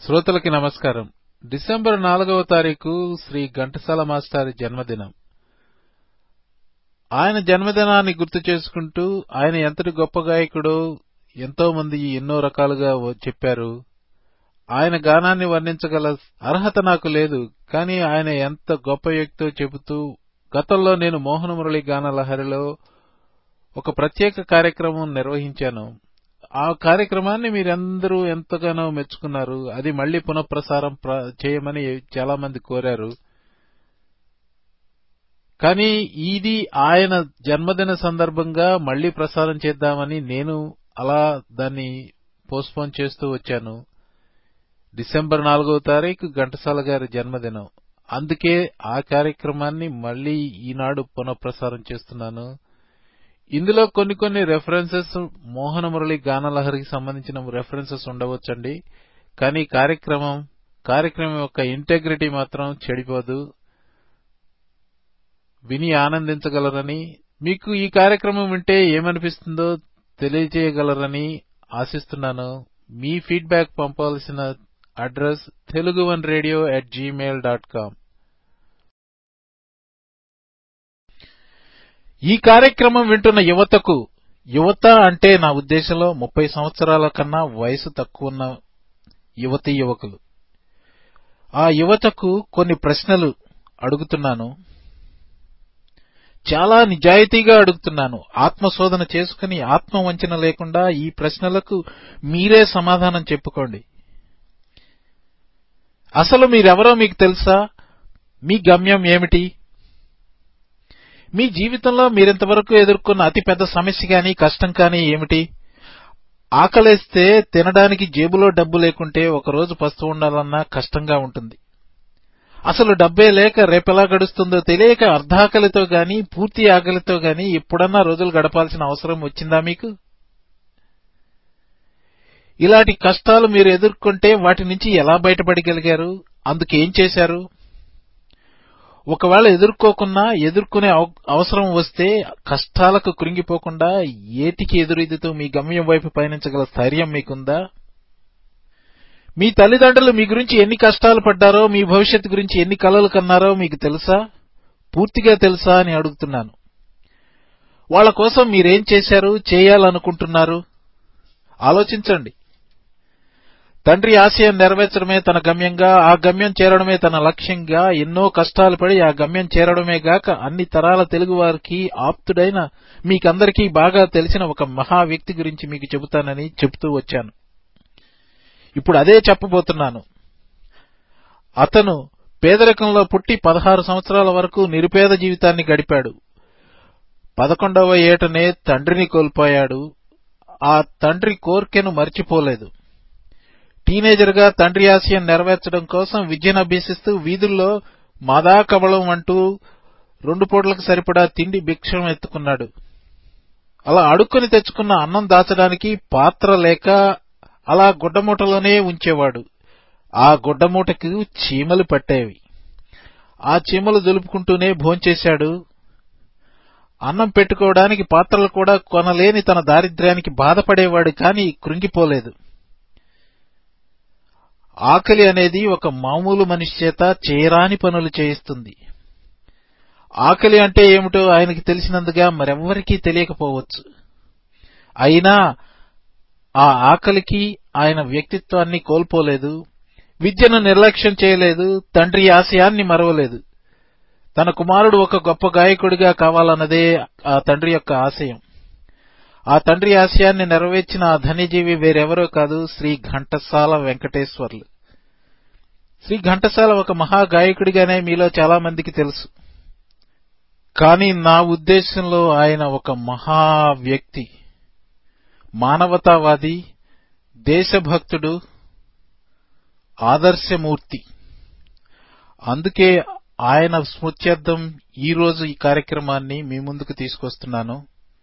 శ్రోతలకి నమస్కారం డిసెంబర్ నాలుగవ తారీఖు శ్రీ ఘంటసాల మాస్టారి జన్మదినం ఆయన జన్మదినాన్ని గుర్తు చేసుకుంటూ ఆయన ఎంతటి గొప్ప గాయకుడో ఎంతో మంది ఎన్నో రకాలుగా వ- చెప్పారు ఆయన గానాన్ని వర్ణించగల అర్హత నాకు లేదు కానీ ఆయన ఎంత గొప్ప వ్యక్తో చెబుతూ గతంలో నేను మోహన మురళి గాన లహరిలో ఒక ప్రత్యేక కార్యక్రమం నిర్వహించాను ఆ కార్యక్రమాన్ని మీరందరూ ఎంతగానో మెచ్చుకున్నారు అది మళ్లీ పునఃప్రసారం ప్ర- చేయమని చాలా మంది కోరారు కానీ ఇది ఆయన జన్మదిన సందర్భంగా మళ్లీ ప్రసారం చేద్దామని నేను అలా దాన్ని పోస్ట్పోన్ చేస్తూ వచ్చాను డిసెంబర్ నాలుగవ తారీఖు ఘంటసాల గారి జన్మదినం అందుకే ఆ కార్యక్రమాన్ని మళ్లీ ఈనాడు పునఃప్రసారం చేస్తున్నాను ఇందులో కొన్ని కొన్ని రెఫరెన్సెస్ మోహన మురళి గానలహరికి సంబంధించిన రెఫరెన్సెస్ ఉండవచ్చండి కానీ కార్యక్రమం కార్యక్రమం యొక్క ఇంటెగ్రిటీ మాత్రం చెడిపోదు విని ఆనందించగలరని మీకు ఈ కార్యక్రమం వింటే ఏమనిపిస్తుందో తెలియజేయగలరని ఆశిస్తున్నాను మీ ఫీడ్బ్యాక్ పంపాల్సిన address Telugu one radio at Gmail dot com ఈ కార్యక్రమం వింటున్న యువతకు యువత అంటే నా ఉద్దేశంలో ముప్పై సంవత్సరాల కన్నా వయసు తక్కువ ఉన్న యువతీ యువకులు ఆ యువతకు కొన్ని ప్రశ్నలు అడుగుతున్నాను చాలా నిజాయితీగా అడుగుతున్నాను ఆత్మశోధన చేసుకుని ఆత్మ వంచన లేకుండా ఈ ప్రశ్నలకు మీరే సమాధానం చెప్పుకోండి అసలు మీరెవరో మీకు తెలుసా మీ గమ్యం ఏమిటి మీ జీవితంలో మీరింతవరకు ఎదుర్కొన్న అతి పెద్ద సమస్య కానీ కష్టం కానీ ఏమిటి ఆకలేస్తే తినడానికి జేబులో డబ్బు లేకుంటే ఒకరోజు పస్తు ఉండాలన్నా కష్టంగా ఉంటుంది అసలు డబ్బే లేక రేపెలా గడుస్తుందో తెలియక అర్ధాకలితో గాని పూర్తి ఆకలితో గాని ఎప్పుడన్నా రోజులు గడపాల్సిన అవసరం వచ్చిందా మీకు ఇలాంటి కష్టాలు మీరు ఎదుర్కొంటే వాటి నుంచి ఎలా బయటపడగలిగారు అందుకేం చేశారు ఒకవేళ ఎదుర్కోకున్నా ఎదుర్కొనే అవ- అవసరం వస్తే కష్టాలకు కృంగిపోకుండా ఏటికి ఎదురీదుతూ మీ గమ్యం వైపు పయనించగల స్థైర్యం మీకుందా మీ తల్లిదండ్రులు మీ గురించి ఎన్ని కష్టాలు పడ్డారో మీ భవిష్యత్తు గురించి ఎన్ని కలలు కన్నారో మీకు తెలుసా పూర్తిగా తెలుసా అని అడుగుతున్నాను వాళ్ళ కోసం మీరేం చేశారు చేయాలనుకుంటున్నారు ఆలోచించండి తండ్రి ఆశయం నెరవేర్చడమే తన గమ్యంగా ఆ గమ్యం చేరడమే తన లక్ష్యంగా ఎన్నో కష్టాలు పడి ఆ గమ్యం చేరడమే గాక అన్ని తరాల తెలుగు వారికి ఆప్తుడైన మీకందరికీ బాగా తెలిసిన ఒక మహా వ్యక్తి గురించి మీకు చెబుతానని చెబుతూ వచ్చాను ఇప్పుడు అదే చెప్పబోతున్నాను అతను పేదరికంలో పుట్టి పదహారు సంవత్సరాల వరకు నిరుపేద జీవితాన్ని గడిపాడు పదకొండవ ఏటనే తండ్రిని కోల్పోయాడు ఆ తండ్రి కోర్కెను మర్చిపోలేదు టీనేజర్ గా తండ్రి ఆశయం నెరవేర్చడం కోసం విద్యను అభ్యసిస్తూ వీధుల్లో మాదా కబళం అంటూ రెండు పూటలకు సరిపడా తిండి భిక్షం ఎత్తుకున్నాడు అలా అడుక్కొని తెచ్చుకున్న అన్నం దాచడానికి పాత్ర లేక అలా గుడ్డమూటలోనే ఉంచేవాడు ఆ గుడ్డమూటకు చీమలు పట్టేవి ఆ చీమలు దులుపుకుంటూనే భోంచేశాడు అన్నం పెట్టుకోవడానికి పాత్రలు కూడా కొనలేని తన దారిద్ర్యానికి బాధపడేవాడు కాని కృంగిపోలేదు ఆకలి అనేది ఒక మామూలు మనిషి చేత చేయరాని పనులు చేయిస్తుంది ఆకలి అంటే ఏమిటో ఆయనకి తెలిసినందుగా మరెవ్వరికీ తెలియకపోవచ్చు అయినా ఆ ఆకలికి ఆయన వ్యక్తిత్వాన్ని కోల్పోలేదు విద్యను నిర్లక్ష్యం చేయలేదు తండ్రి ఆశయాన్ని మరవలేదు తన కుమారుడు ఒక గొప్ప గాయకుడిగా కావాలన్నదే ఆ తండ్రి యొక్క ఆశయం ఆ తండ్రి ఆశయాన్ని నెరవేర్చిన ఆ ధన్యజీవి వేరెవరో కాదు శ్రీ ఘంటసాల వెంకటేశ్వర్లు శ్రీ ఘంటసాల ఒక మహా గాయకుడిగానే మీలో చాలా మందికి తెలుసు కానీ నా ఉద్దేశంలో ఆయన ఒక మహా వ్యక్తి మానవతావాది దేశభక్తుడు ఆదర్శమూర్తి అందుకే ఆయన స్మృత్యర్థం ఈ రోజు ఈ కార్యక్రమాన్ని మీ ముందుకు తీసుకొస్తున్నాను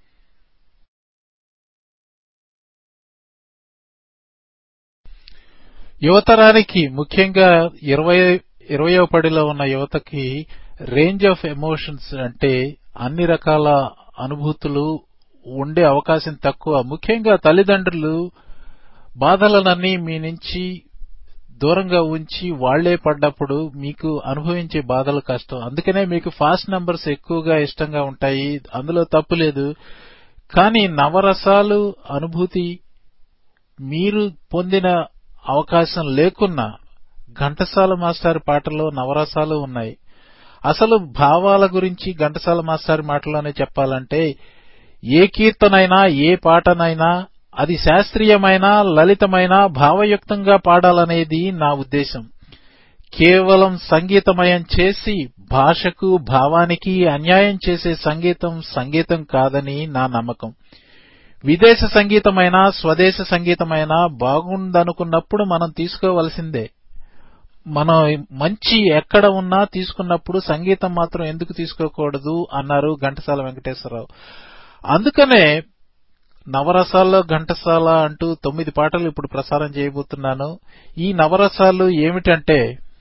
యువతరానికి ముఖ్యంగా ఇరవై ఇరవయో పడిలో ఉన్న యువతకి రేంజ్ ఆఫ్ ఎమోషన్స్ అంటే అన్ని రకాల అనుభూతులు ఉండే అవకాశం తక్కువ ముఖ్యంగా తల్లిదండ్రులు బాధలనన్నీ మీ నుంచి దూరంగా ఉంచి వాళ్లే పడ్డప్పుడు మీకు అనుభవించే బాధలు కష్టం అందుకనే మీకు ఫాస్ట్ నంబర్స్ ఎక్కువగా ఇష్టంగా ఉంటాయి అందులో తప్పు లేదు కానీ నవరసాలు అనుభూతి మీరు పొందిన అవకాశం లేకున్నా ఘంటసాల మాస్టర్ పాటలో నవరసాలు ఉన్నాయి అసలు భావాల గురించి ఘంటసాల మాస్టర్ మాటలోనే చెప్పాలంటే ఏ కీర్తనైనా ఏ పాటనైనా అది శాస్త్రీయమైన లలితమైన భావయుక్తంగా పాడాలనేది నా ఉద్దేశం కేవలం సంగీతమయం చేసి భాషకు భావానికి అన్యాయం చేసే సంగీతం సంగీతం కాదని నా నమ్మకం విదేశ సంగీతమైనా స్వదేశ సంగీతమైనా బాగుందనుకున్నప్పుడు మనం తీసుకోవలసిందే మనం మంచి ఎక్కడ ఉన్నా తీసుకున్నప్పుడు సంగీతం మాత్రం ఎందుకు తీసుకోకూడదు అన్నారు ఘంటసాల వెంకటేశ్వరరావు అందుకనే నవరసాల్లో ఘంటసాల అంటూ తొమ్మిది పాటలు ఇప్పుడు ప్రసారం చేయబోతున్నాను ఈ నవరసాలు ఏమిటంటే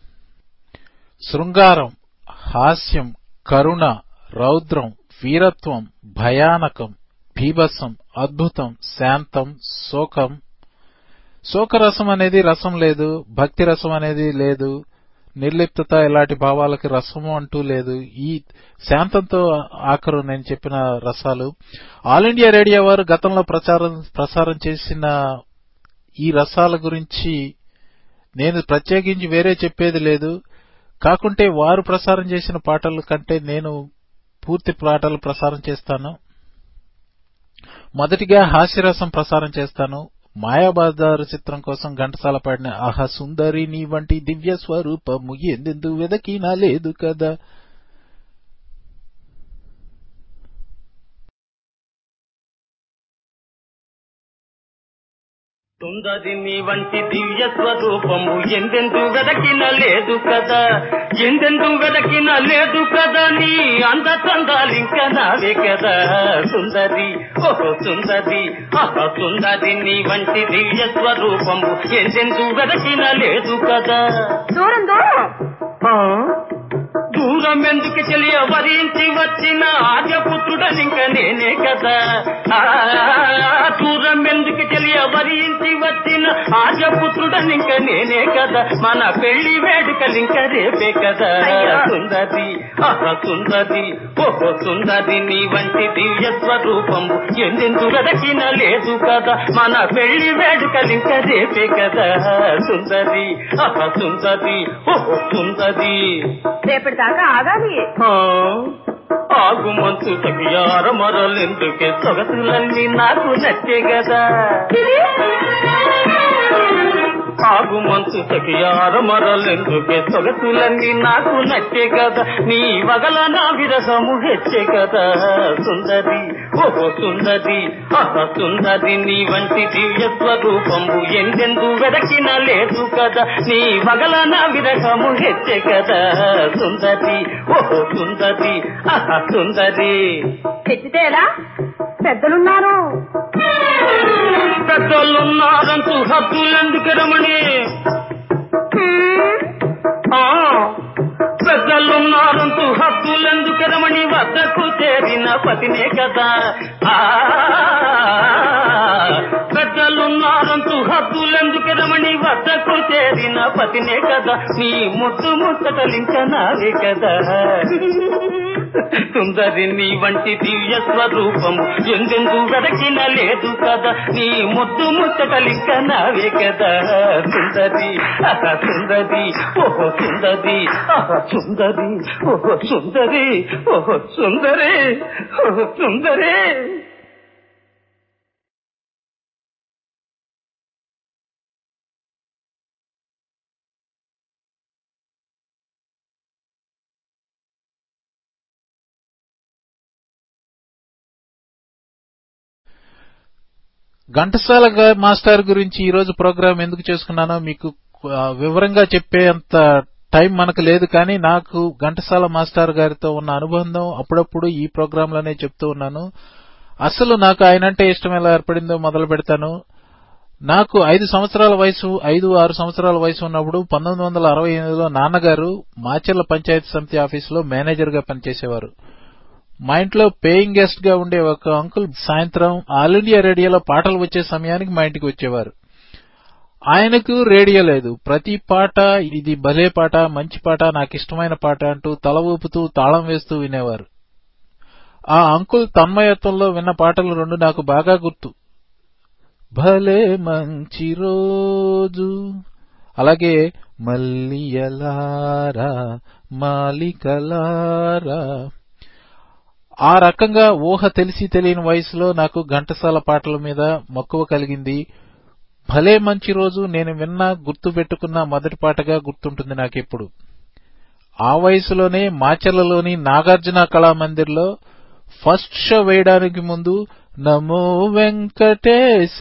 శృంగారం హాస్యం కరుణ రౌద్రం వీరత్వం భయానకం భీభత్సం అద్భుతం శాంతం శోకం శోకరసం అనేది రసం లేదు భక్తి రసం అనేది లేదు నిర్లిప్తత ఇలాంటి భావాలకి రసము అంటూ లేదు ఈ శాంతంతో ఆఖరు నేను చెప్పిన రసాలు ఆల్ ఇండియా రేడియో వారు గతంలో ప్రచారం ప్రసారం చేసిన ఈ రసాల గురించి నేను ప్రత్యేకించి వేరే చెప్పేది లేదు కాకుంటే వారు ప్రసారం చేసిన పాటల కంటే నేను పూర్తి పాటలు ప్రసారం చేస్తాను మొదటిగా హాస్యరసం ప్రసారం చేస్తాను మాయాబజారు చిత్రం కోసం ఘంటసాల పాడిన ఆహా సుందరి నీ వంటి దివ్య స్వరూపము ఎందెందు వెదకినా లేదు కదా సుందరి నీ వంటి దివ్య స్వరూపము ఎందెందు వెదకిన లేదు కదా ఎందెందు వెదకిన లేదు కదా నీ అంద చందాలింక నావే కదా సుందరి ఓహో సుందరి ఆహా సుందరి నీ వంటి దివ్య స్వరూపము ఎందెందు వెదకిన లేదు కదా దూరం దూరం ఆ? దూరం ఎందుకు తెలియ వరించి వచ్చిన ఆర్యపుత్రుడనింక నేనే కదా ఆ, దూరం ఎందుకు తెలియ వరించి వచ్చిన ఆర్యపుత్రుడనింక నేనే కదా మన పెళ్లి వేడుకలింక రేపే కదా అయ్యో. సుందరి ఆహా సుందరి ఓహో సుందరి నీ వంటి దివ్య స్వరూపము ఎందెందు వెదకిన లేదు కదా మన పెళ్లి వేడుకలింక రేపే కదా సుందరి ఆహా సుందరి ఓహో సుందరి రేపటి దాకా ఆగాలి ఆ, ఆగుమంతు తగియార మరలెందుకే సొగసులన్నీ నాకు నచ్చే కదా ఆగుమంతు తగియార మరలెందుకే సొగసులన్నీ నాకు నచ్చే కదా నీ వగల నా విరహము హెచ్చే కదా సుందరి ఓహో సుందరి ఆహా సుందరి నీ వంటి దివ్య స్వరూపము ఎందెందు వెదకిన లేదు కదా నీ వగల నా విరహము హెచ్చే కదా సుందరి ఓహో సుందరి ఆహా సుందరి తెచ్చితే ఎలా పెద్దలున్నారు పెద్దలున్నారంటూ హద్దులెందుకు రమణి ఆ, పెద్దలున్నారంటూ హద్దులెందుకు రమణి వద్దకు చేరిన పతినే కదా ఆ, పెద్దలున్నారంటూ హద్దులెందుకు రమణి వద్దకు చేరిన పతినే కదా నీ ముద్దు ముచ్చటలింక నావే కదా సుందరి నీ వంటి దివ్య స్వరూపము ఎందెందు వెదకిన లేదు కదా నీ ముద్దు ముచ్చటలింక నావే కదా సుందరి అహ సుందరి ఓహో సుందరి అహ సుందరి ఓహో సుందరి ఓహో సుందరి ఓహో సుందరి ఘంటసాల గా- మాస్టర్ గురించి ఈ రోజు ప్రోగ్రాం ఎందుకు చేసుకున్నానో మీకు ఆ, వివరంగా చెప్పే అంత టైం మనకు లేదు కానీ నాకు ఘంటసాల మాస్టర్ గారితో ఉన్న అనుబంధం అప్పుడప్పుడు ఈ ప్రోగ్రామ్ లోనే చెప్తూ ఉన్నాను అసలు నాకు ఆయనంటే ఇష్టం ఎలా ఏర్పడిందో మొదలు పెడతాను నాకు ఐదు సంవత్సరాల వయసు ఐదు ఆరు సంవత్సరాల వయసు ఉన్నప్పుడు పంతొమ్మిది వందల అరవై ఎనిమిదిలో నాన్నగారు మాచెర్ల పంచాయతీ సమితి ఆఫీసులో మేనేజర్ గా పనిచేసేవారు మా ఇంట్లో పేయింగ్ గెస్ట్ గా ఉండే ఒక అంకుల్ సాయంత్రం ఆల్ ఇండియా రేడియోలో పాటలు వచ్చే సమయానికి మా ఇంటికి వచ్చేవారు ఆయనకు రేడియో లేదు ప్రతి పాట ఇది భలే పాట మంచి పాట నాకు ఇష్టమైన పాట అంటూ తల ఊపుతూ తాళం వేస్తూ వినేవారు ఆ అంకుల్ తన్మయత్వంలో విన్న పాటలు రెండు నాకు బాగా గుర్తు భలే మంచి రోజు అలాగే మల్లియలారా మాలికలారా ఆ రకంగా ఊహ తెలిసి తెలియని వయసులో నాకు ఘంటసాల పాటల మీద మక్కువ కలిగింది భలే మంచి రోజు నేను విన్న గుర్తు పెట్టుకున్న మొదటి పాటగా గుర్తుంటుంది నాకెప్పుడు ఆ వయసులోనే మాచర్లలోని నాగార్జున కళామందిర్లో ఫస్ట్ షో వేయడానికి ముందు నమో వెంకటేశ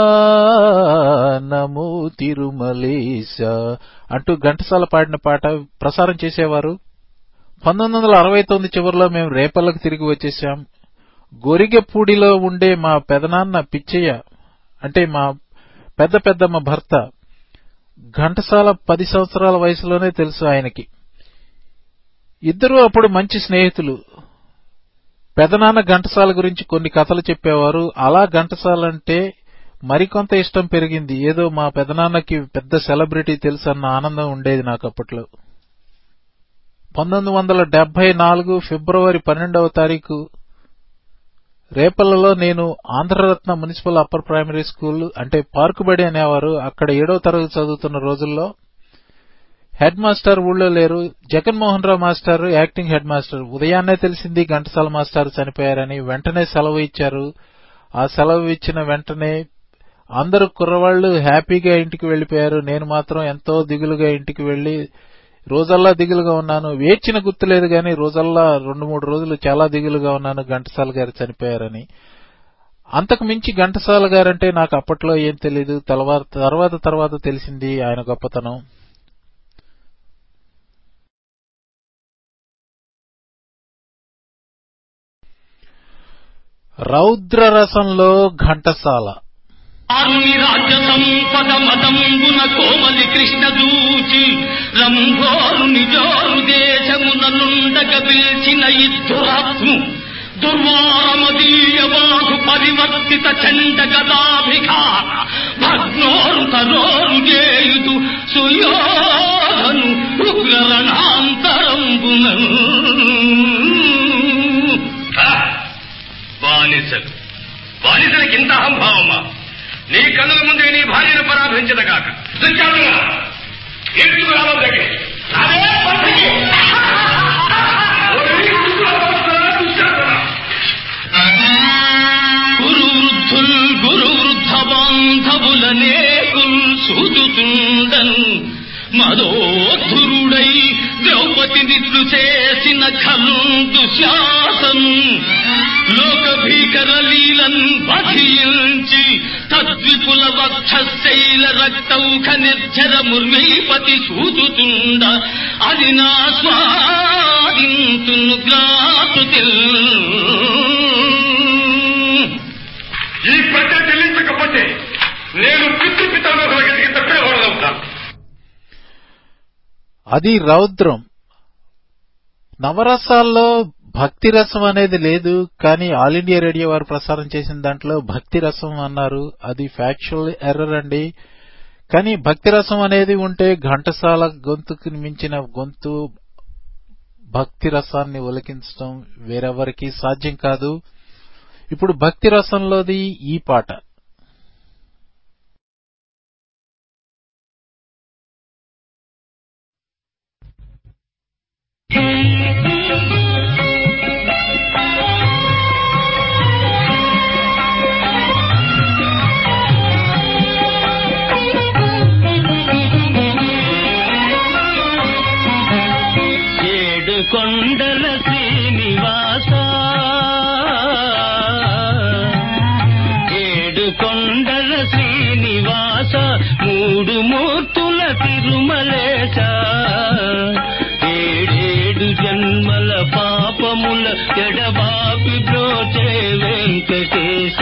నమో తిరుమలేశ అంటూ ఘంటసాల పాడిన పాట ప్రసారం చేసేవారు పంతొమ్మిది వందల అరవై తొమ్మిది చివరిలో మేము రేపల్లకు తిరిగి వచ్చేసాం గొరిగెపూడిలో ఉండే మా పెదనాన్న పిచ్చయ్య అంటే మా పెద్ద పెద్దమ్మ భర్త ఘంటసాల పది సంవత్సరాల వయసులోనే తెలుసు ఆయనకి ఇద్దరూ అప్పుడు మంచి స్నేహితులు పెదనాన్న ఘంటసాల గురించి కొన్ని కథలు చెప్పేవారు అలా ఘంటసాలంటే మరికొంత ఇష్టం పెరిగింది ఏదో మా పెదనాన్నకి పెద్ద సెలబ్రిటీ తెలుసు అన్న ఆనందం ఉండేది నాకు అప్పట్లో పంతొమ్మిది వందల డెబ్బై నాలుగు ఫిబ్రవరి పన్నెండవ తారీఖు రేపల్లలో నేను Andhra Ratna municipal upper primary school అంటే పార్కుబడి అనేవారు అక్కడ ఏడో తరగతి చదువుతున్న రోజుల్లో హెడ్ మాస్టర్ ఊళ్ళో లేరు Jaganmohan Rao master acting head master ఉదయాన్నే తెలిసింది ఘంటసాల మాస్టర్ చనిపోయారని వెంటనే సెలవు ఇచ్చారు ఆ సెలవు ఇచ్చిన వెంటనే అందరు కుర్రవాళ్లు హ్యాపీగా ఇంటికి వెళ్లిపోయారు నేను మాత్రం ఎంతో దిగులుగా ఇంటికి వెళ్లి రోజల్లా దిగులుగా ఉన్నాను వేచిన గుర్తులేదు గాని రోజల్లా రెండు మూడు రోజులు చాలా దిగులుగా ఉన్నాను ఘంటసాల గారు చనిపోయారని అంతకు మించి ఘంటసాల గారంటే నాకు అప్పట్లో ఏం తెలియదు తర్వాత తర్వాత తర్వాత తెలిసింది ఆయన గొప్పతనం రౌద్రరసంలో ఘంటసాల ఆరుని రాజ్య సంపద మదంబున కోమలి కృష్ణ దూచి రంభోరుని జోరు దేశమున నుండగ పిలిచిన ఇద్దురాత్ము దుర్వారమదీయ బాహు పరివర్తిత చండ గదాభిఘాత భగ్నోరు తరోరు చేయుదు సుయోధను ఉగ్రరణాంతరంబున బానిసలు బానిసలకి ఇంత అహంభావమా నీ కన్నుల ముందే నీ భార్యను పరాభించదగాక గురు వృద్ధుల్ గురు వృద్ధ బాంధవులనే సూచుతుండను మదోధురుడై ద్రౌపది నిట్లు చేసిన ఖలుందు శాసను లోక భీకర లీలన్ బధించి తద్విపుల వక్షశైల రక్తౌఖ నిర్జర ముర్మీపతి సూచుతుండ అది నా స్వాదింతును గ్రాసు ఈ ప్రజ చెల్లించకపోతే నేను పితృపితలో గతికి తప్పినవాడవుతాను అది రౌద్రం నవరసాల్లో భక్తి రసం అనేది లేదు కానీ ఆల్ ఇండియా రేడియో వారు ప్రసారం చేసిన దాంట్లో భక్తి రసం అన్నారు అది ఫ్యాక్చువల్ ఎర్రర్ అండి కానీ భక్తి రసం అనేది ఉంటే ఘంటసాల గొంతుకు మించిన గొంతు భక్తి రసాన్ని ఒలికించడం వేరెవరికి సాధ్యం కాదు ఇప్పుడు భక్తి రసంలోది ఈ పాట ఏడు కొండల శ్రీనివాస ఏడు కొండల శ్రీనివాస మూడు మూర్తుల తిరుమలేశ ఏడేడు జన్మల పాపముల ఎడబాపి బ్రోచే వెంకటేశ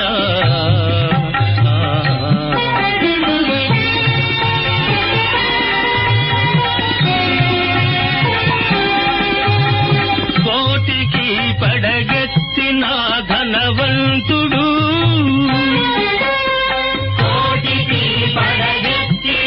కోటికి పడగెత్తిన ధనవంతుడు కోటికి పడగెత్తిన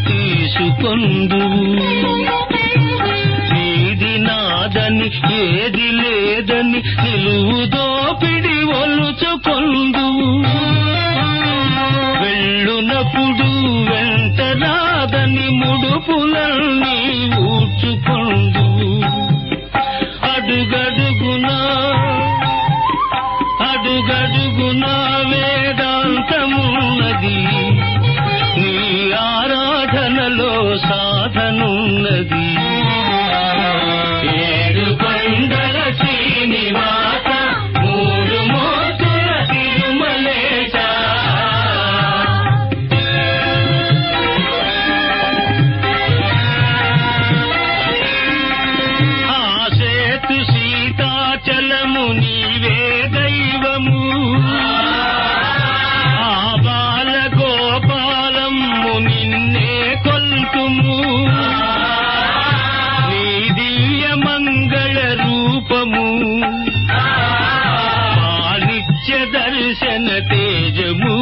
తీసుకొందు నీది నాదని ఏది లేదని నిలువు దోపిడి ఒలుచుకొందు వెళ్ళునప్పుడు వెంట రాదని ముడుపులన్నీ ఊడ్చుకొందు అడుగడుగునా అడుగడుగునా వేదాంతమున్నది నీ ఆరాధనలో సాధనున్నది ఏడు కొండల శ్రీనివాస మూడు మోతుల తిరుమలేశ ఆ సేతు సీతాచలము నీవే దైవము ఆ బాల గోపాలము నిన్నే కొల్తుము నీ దివ్య మంగళ రూపము ఆ నిత్య దర్శన తేజము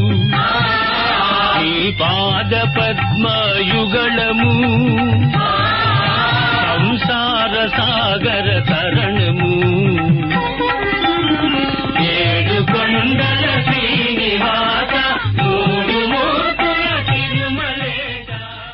నీ పాద పద్మయుగళము సంసార సాగర తరణము ఏడు కొండల శ్రీనివాస మూడు మూర్తుల తిరుమలేశ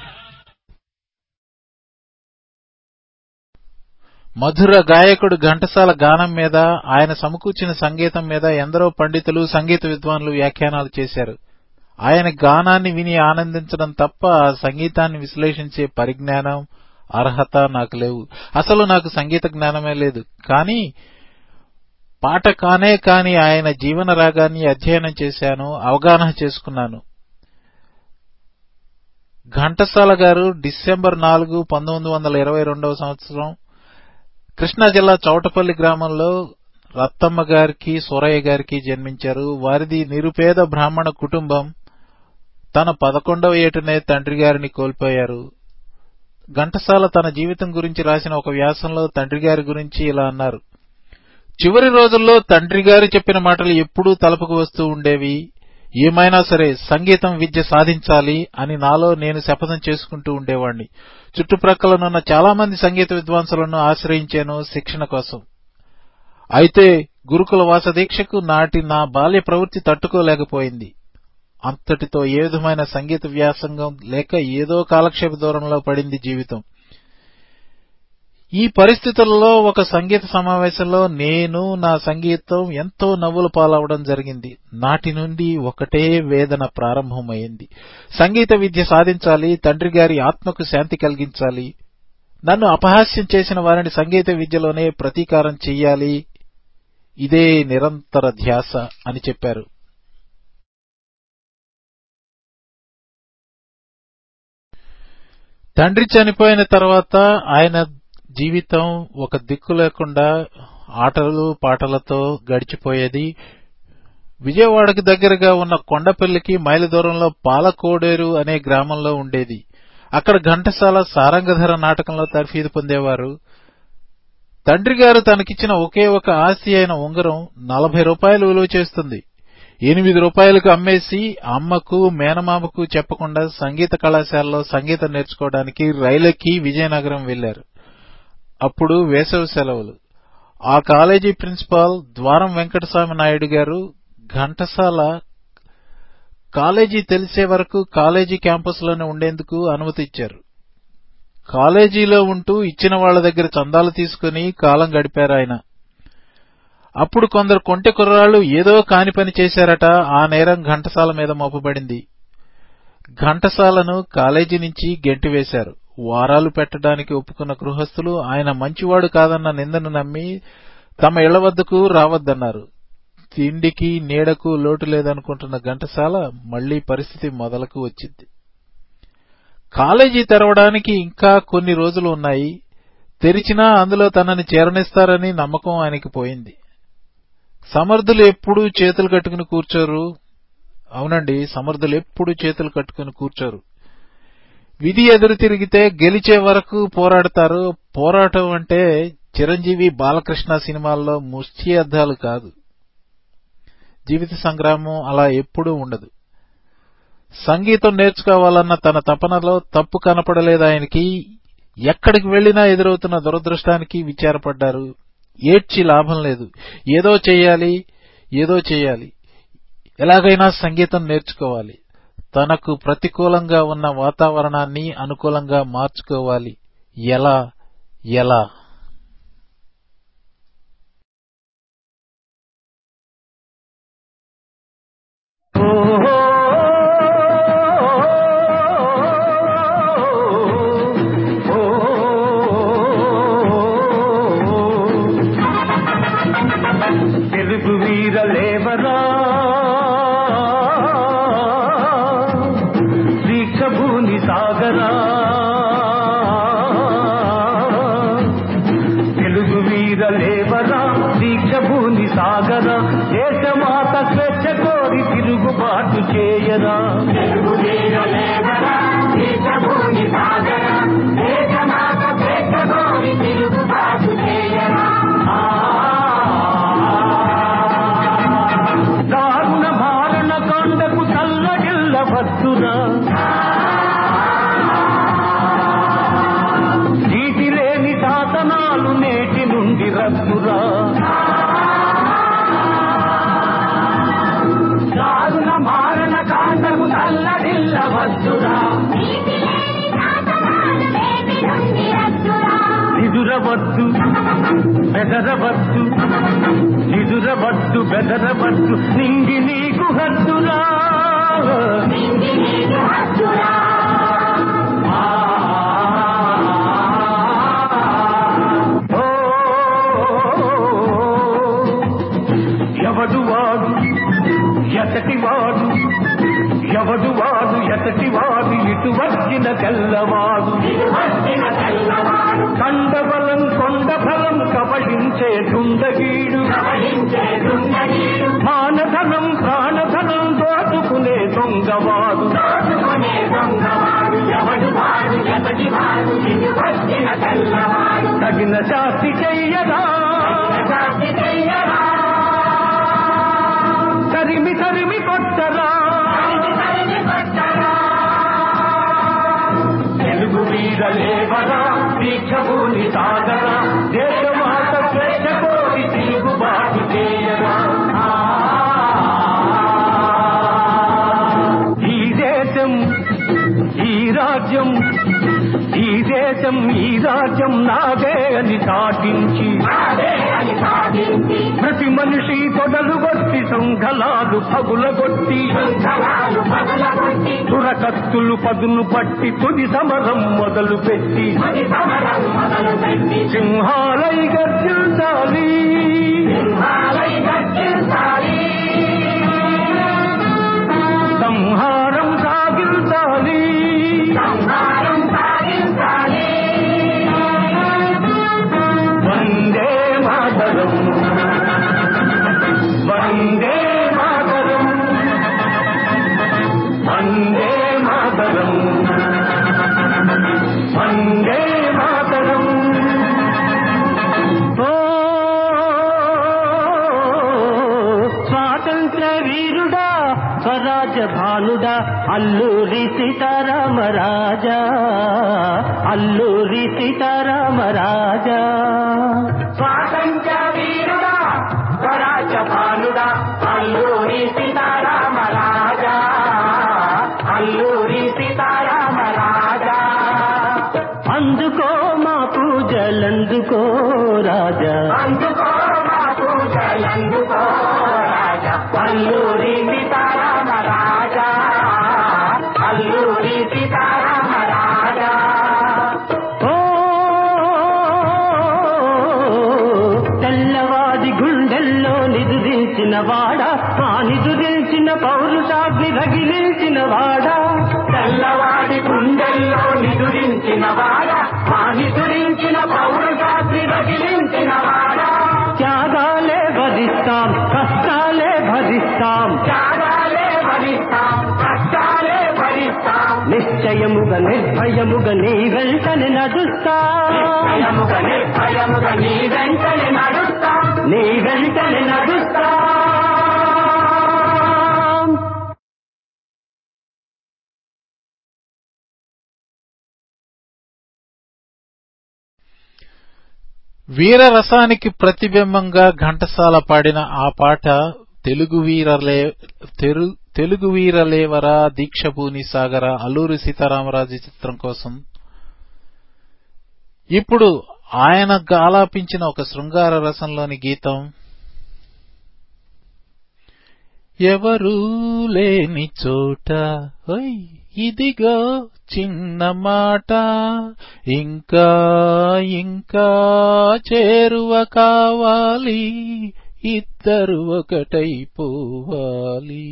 మధుర గాయకుడు ఘంటసాల గానం మీద ఆయన సమకూర్చిన సంగీతం మీద ఎందరో పండితులు సంగీత విద్వాన్లు వ్యాఖ్యానాలు చేశారు ఆయన గానాన్ని విని ఆనందించడం తప్ప ఆ సంగీతాన్ని విశ్లేషించే పరిజ్ఞానం అర్హత నాకు లేవు అసలు నాకు సంగీత జ్ఞానమే లేదు కానీ పాట కానే కాని ఆయన జీవన రాగాన్ని అధ్యయనం చేశాను అవగాహన చేసుకున్నాను ఘంటసాల గారు డిసెంబర్ నాలుగు పంతొమ్మిది వందల ఇరవై రెండవ సంవత్సరం కృష్ణా జిల్లా చౌటపల్లి గ్రామంలో రత్తమ్మ గారికి సూరయ్య గారికి జన్మించారు వారిది నిరుపేద బ్రాహ్మణ కుటుంబం తన పదకొండవ ఏటనే తండ్రి గారిని కోల్పోయారు ఘంటసాల తన జీవితం గురించి రాసిన ఒక వ్యాసంలో తండ్రి గారి గురించి ఇలా అన్నారు చివరి రోజుల్లో తండ్రి గారు చెప్పిన మాటలు ఎప్పుడూ తలపుకు వస్తూ ఉండేవి ఏమైనా సరే సంగీతం విద్య సాధించాలి అని నాలో నేను శపథం చేసుకుంటూ ఉండేవాణ్ణి చుట్టుప్రక్కలనున్న చాలా మంది సంగీత విద్వాంసులను ఆశ్రయించాను శిక్షణ కోసం అయితే గురుకుల వాస దీక్షకు నాటి నా బాల్య ప్రవృత్తి తట్టుకోలేకపోయింది అంతటితో ఏ విధమైన సంగీత వ్యాసంగం లేక ఏదో కాలక్షేప దూరంలో పడింది జీవితం ఈ పరిస్థితుల్లో ఒక సంగీత సమావేశంలో నేను నా సంగీతం ఎంతో నవ్వుల పాలవడం జరిగింది నాటి నుండి ఒకటే వేదన ప్రారంభమైంది సంగీత విద్య సాధించాలి తండ్రి గారి ఆత్మకు శాంతి కలిగించాలి నన్ను అపహాస్యం చేసిన వారిని సంగీత విద్యలోనే ప్రతీకారం చెయ్యాలి ఇదే నిరంతర ధ్యాస అని చెప్పారు తండ్రి చనిపోయిన తర్వాత ఆయన జీవితం ఒక దిక్కు లేకుండా ఆటలు పాటలతో గడిచిపోయేది విజయవాడకు దగ్గరగా ఉన్న కొండపల్లికి మైలు దూరంలో పాలకోడేరు అనే గ్రామంలో ఉండేది అక్కడ ఘంటసాల సారంగధర నాటకంలో తర్ఫీదు పొందేవారు తండ్రి గారు తనకిచ్చిన ఒకే ఒక ఆస్తి అయిన ఉంగరం నలభై రూపాయలు విలువ చేస్తుంది ఎనిమిది రూపాయలకు అమ్మేసి అమ్మకు మేనమామకు చెప్పకుండా సంగీత కళాశాలలో సంగీతం నేర్చుకోవడానికి రైలెక్కి విజయనగరం వెళ్లారు అప్పుడు వేసవి సెలవులు ఆ కాలేజీ ప్రిన్సిపాల్ ద్వారం వెంకటస్వామి నాయుడు గారు ఘంటసాల కాలేజీ తెలిసే వరకు కాలేజీ క్యాంపస్లోనే ఉండేందుకు అనుమతి ఇచ్చారు కాలేజీలో ఉంటూ ఇచ్చిన వాళ్ల దగ్గర చందాలు తీసుకుని కాలం గడిపారు ఆయన అప్పుడు కొందరు కొంటె కుర్రాళ్లు ఏదో కాని పని చేశారట ఆ నేరం ఘంటసాల మీద మోపబడింది ఘంటసాలను కాలేజీ నుంచి గెంటివేశారు వారాలు పెట్టడానికి ఒప్పుకున్న గృహస్థులు ఆయన మంచివాడు కాదన్న నిందను నమ్మి తమ ఇళ్ల వద్దకు రావద్దన్నారు తిండికి నీడకు లోటు లేదనుకుంటున్న ఘంటసాల మళ్లీ పరిస్థితి మొదలకు వచ్చింది కాలేజీ తెరవడానికి ఇంకా కొన్ని రోజులు ఉన్నాయి తెరిచినా అందులో తనని చేరనిస్తారని నమ్మకం ఆయనకి పోయింది సమర్థులు ఎప్పుడూ చేతులు కట్టుకుని కూర్చోరు అవునండి సమర్థులు ఎప్పుడూ చేతులు కట్టుకుని కూర్చోరు విధి ఎదురు తిరిగితే గెలిచే వరకు పోరాడతారు పోరాటం అంటే చిరంజీవి బాలకృష్ణ సినిమాల్లో ముష్టి అద్దాలు కాదు జీవిత సంగ్రామం అలా ఎప్పుడూ ఉండదు సంగీతం నేర్చుకోవాలన్న తన తపనలో తప్పు కనపడలేదు ఆయనకి ఎక్కడికి వెళ్లినా ఎదురవుతున్న దురదృష్టానికి విచారపడ్డారు ఏడ్చి లాభం లేదు ఏదో చెయ్యాలి ఏదో చెయ్యాలి ఎలాగైనా సంగీతం నేర్చుకోవాలి తనకు ప్రతికూలంగా ఉన్న వాతావరణాన్ని అనుకూలంగా మార్చుకోవాలి ఎలా ఎలా తెలుగు వీరలేవరా దీక్షభూని సాగరా తెలుగు వీరలేవరా దీక్షభూని సాగరా దేశమాత స్వేచ్ఛ కోరి తిరుగుబాటు చేయరా తెలుగు వీరలేవరా దీక్షభూని సాగరా దేశమాత స్వేచ్ఛ కోరి తిరుగుబాటు చేయరా దారుణ మారణ కాండకు చల్లగిల్ల వద్దురా నీటి లేని శాసనాలు నేటి నుండి రద్దురా దారుణ మారణ కాండకు చల్లగిల్ల వద్దురా నిదురవద్దు బెదరవద్దు నిదురవద్దు బెదరవద్దు నింగి నీకు హద్దురా ఓ, ఎవడు వాడు ఎతటి వాడు ఎవడు వాడు ఎతటి వాడు ఇటు వచ్చిన తెల్లవాడు కండబలం కొండ ఫలం కబళించే దుండగీడు మానధనం ప్రాణధనం దోచుకునే దొంగవాడు తగిన శాస్తి చెయ్యరా తరిమి తరిమి కొట్టరా తెలుగు మీద లేవరా దీక్షభూని సాగరా దేశమాత స్వేచ్ఛ కోరి తిరుగుబాటు చేయరా ఈ దేశం ఈ రాజ్యం ఈ దేశం ఈ రాజ్యం నాదే అని చాటించి ప్రతి మనిషి కొడలు కొట్టి శృంఖలాలు పగులగొట్టి దురకత్తులు పదును పట్టి తుది సమరం మొదలు పెట్టి సింహాలై గర్జించాలి సంహారం సాగించాలి వందే మాతరం వందే మాతరం వందే మాతరం వందే మాతరం ఓ స్వాతంత్ర వీరుడా స్వరాజ భానుడా అల్లూరి సీతారామ రాజా అల్లూరి సీతారామ రాజా స్వాతంత్ర వీరుడా స్వరాజ భానుడా అల్లూరి సీతారామ రాజా అల్లూరి సీతారామ రాజా అందుకో మా పూజలందుకో రాజా అందుకో మా పూజలందుకో రాజా అల్లూరి సీతారామ రాజా అల్లూరి సీతారామ రాజా ఓ తెల్లవాది గుండెల్లో నిదురించిన వాడా ఆ నిదురించిన పౌరుషాగ్ని రగిలించిన వాడా తెల్లవాడి గుండెల్లో నిదురించిన వాడా ఆ నిదురించిన పౌరుషాగ్ని రగిలించిన వాడా త్యాగాలే భరిస్తాం కష్టాలే భరిస్తాం త్యాగాలే భరిస్తాం కష్టాలే భరిస్తాం నిశ్చయముగా నిర్భయముగా నీ వెంటనే నడుస్తా నిశ్చయముగా నిర్భయముగా నీ వెంటనే నడుస్తా నీ వెంటనే నడుస్తా వీరరసానికి ప్రతిబింబంగా ఘంటసాల పాడిన ఆ పాట తెలుగు వీరలే తెరు- తెలుగు వీరలేవరా దీక్షభూని సాగర అల్లూరి సీతారామరాజు చిత్రం కోసం ఇప్పుడు ఆయన ఆలాపించిన ఒక శృంగార రసంలోని గీతం ఎవరూ లేని చోట ఓయ్ ఇదిగో చిన్న మాట ఇంకా ఇంకా చేరువ కావాలి ఇద్దరు ఒకటైపోవాలి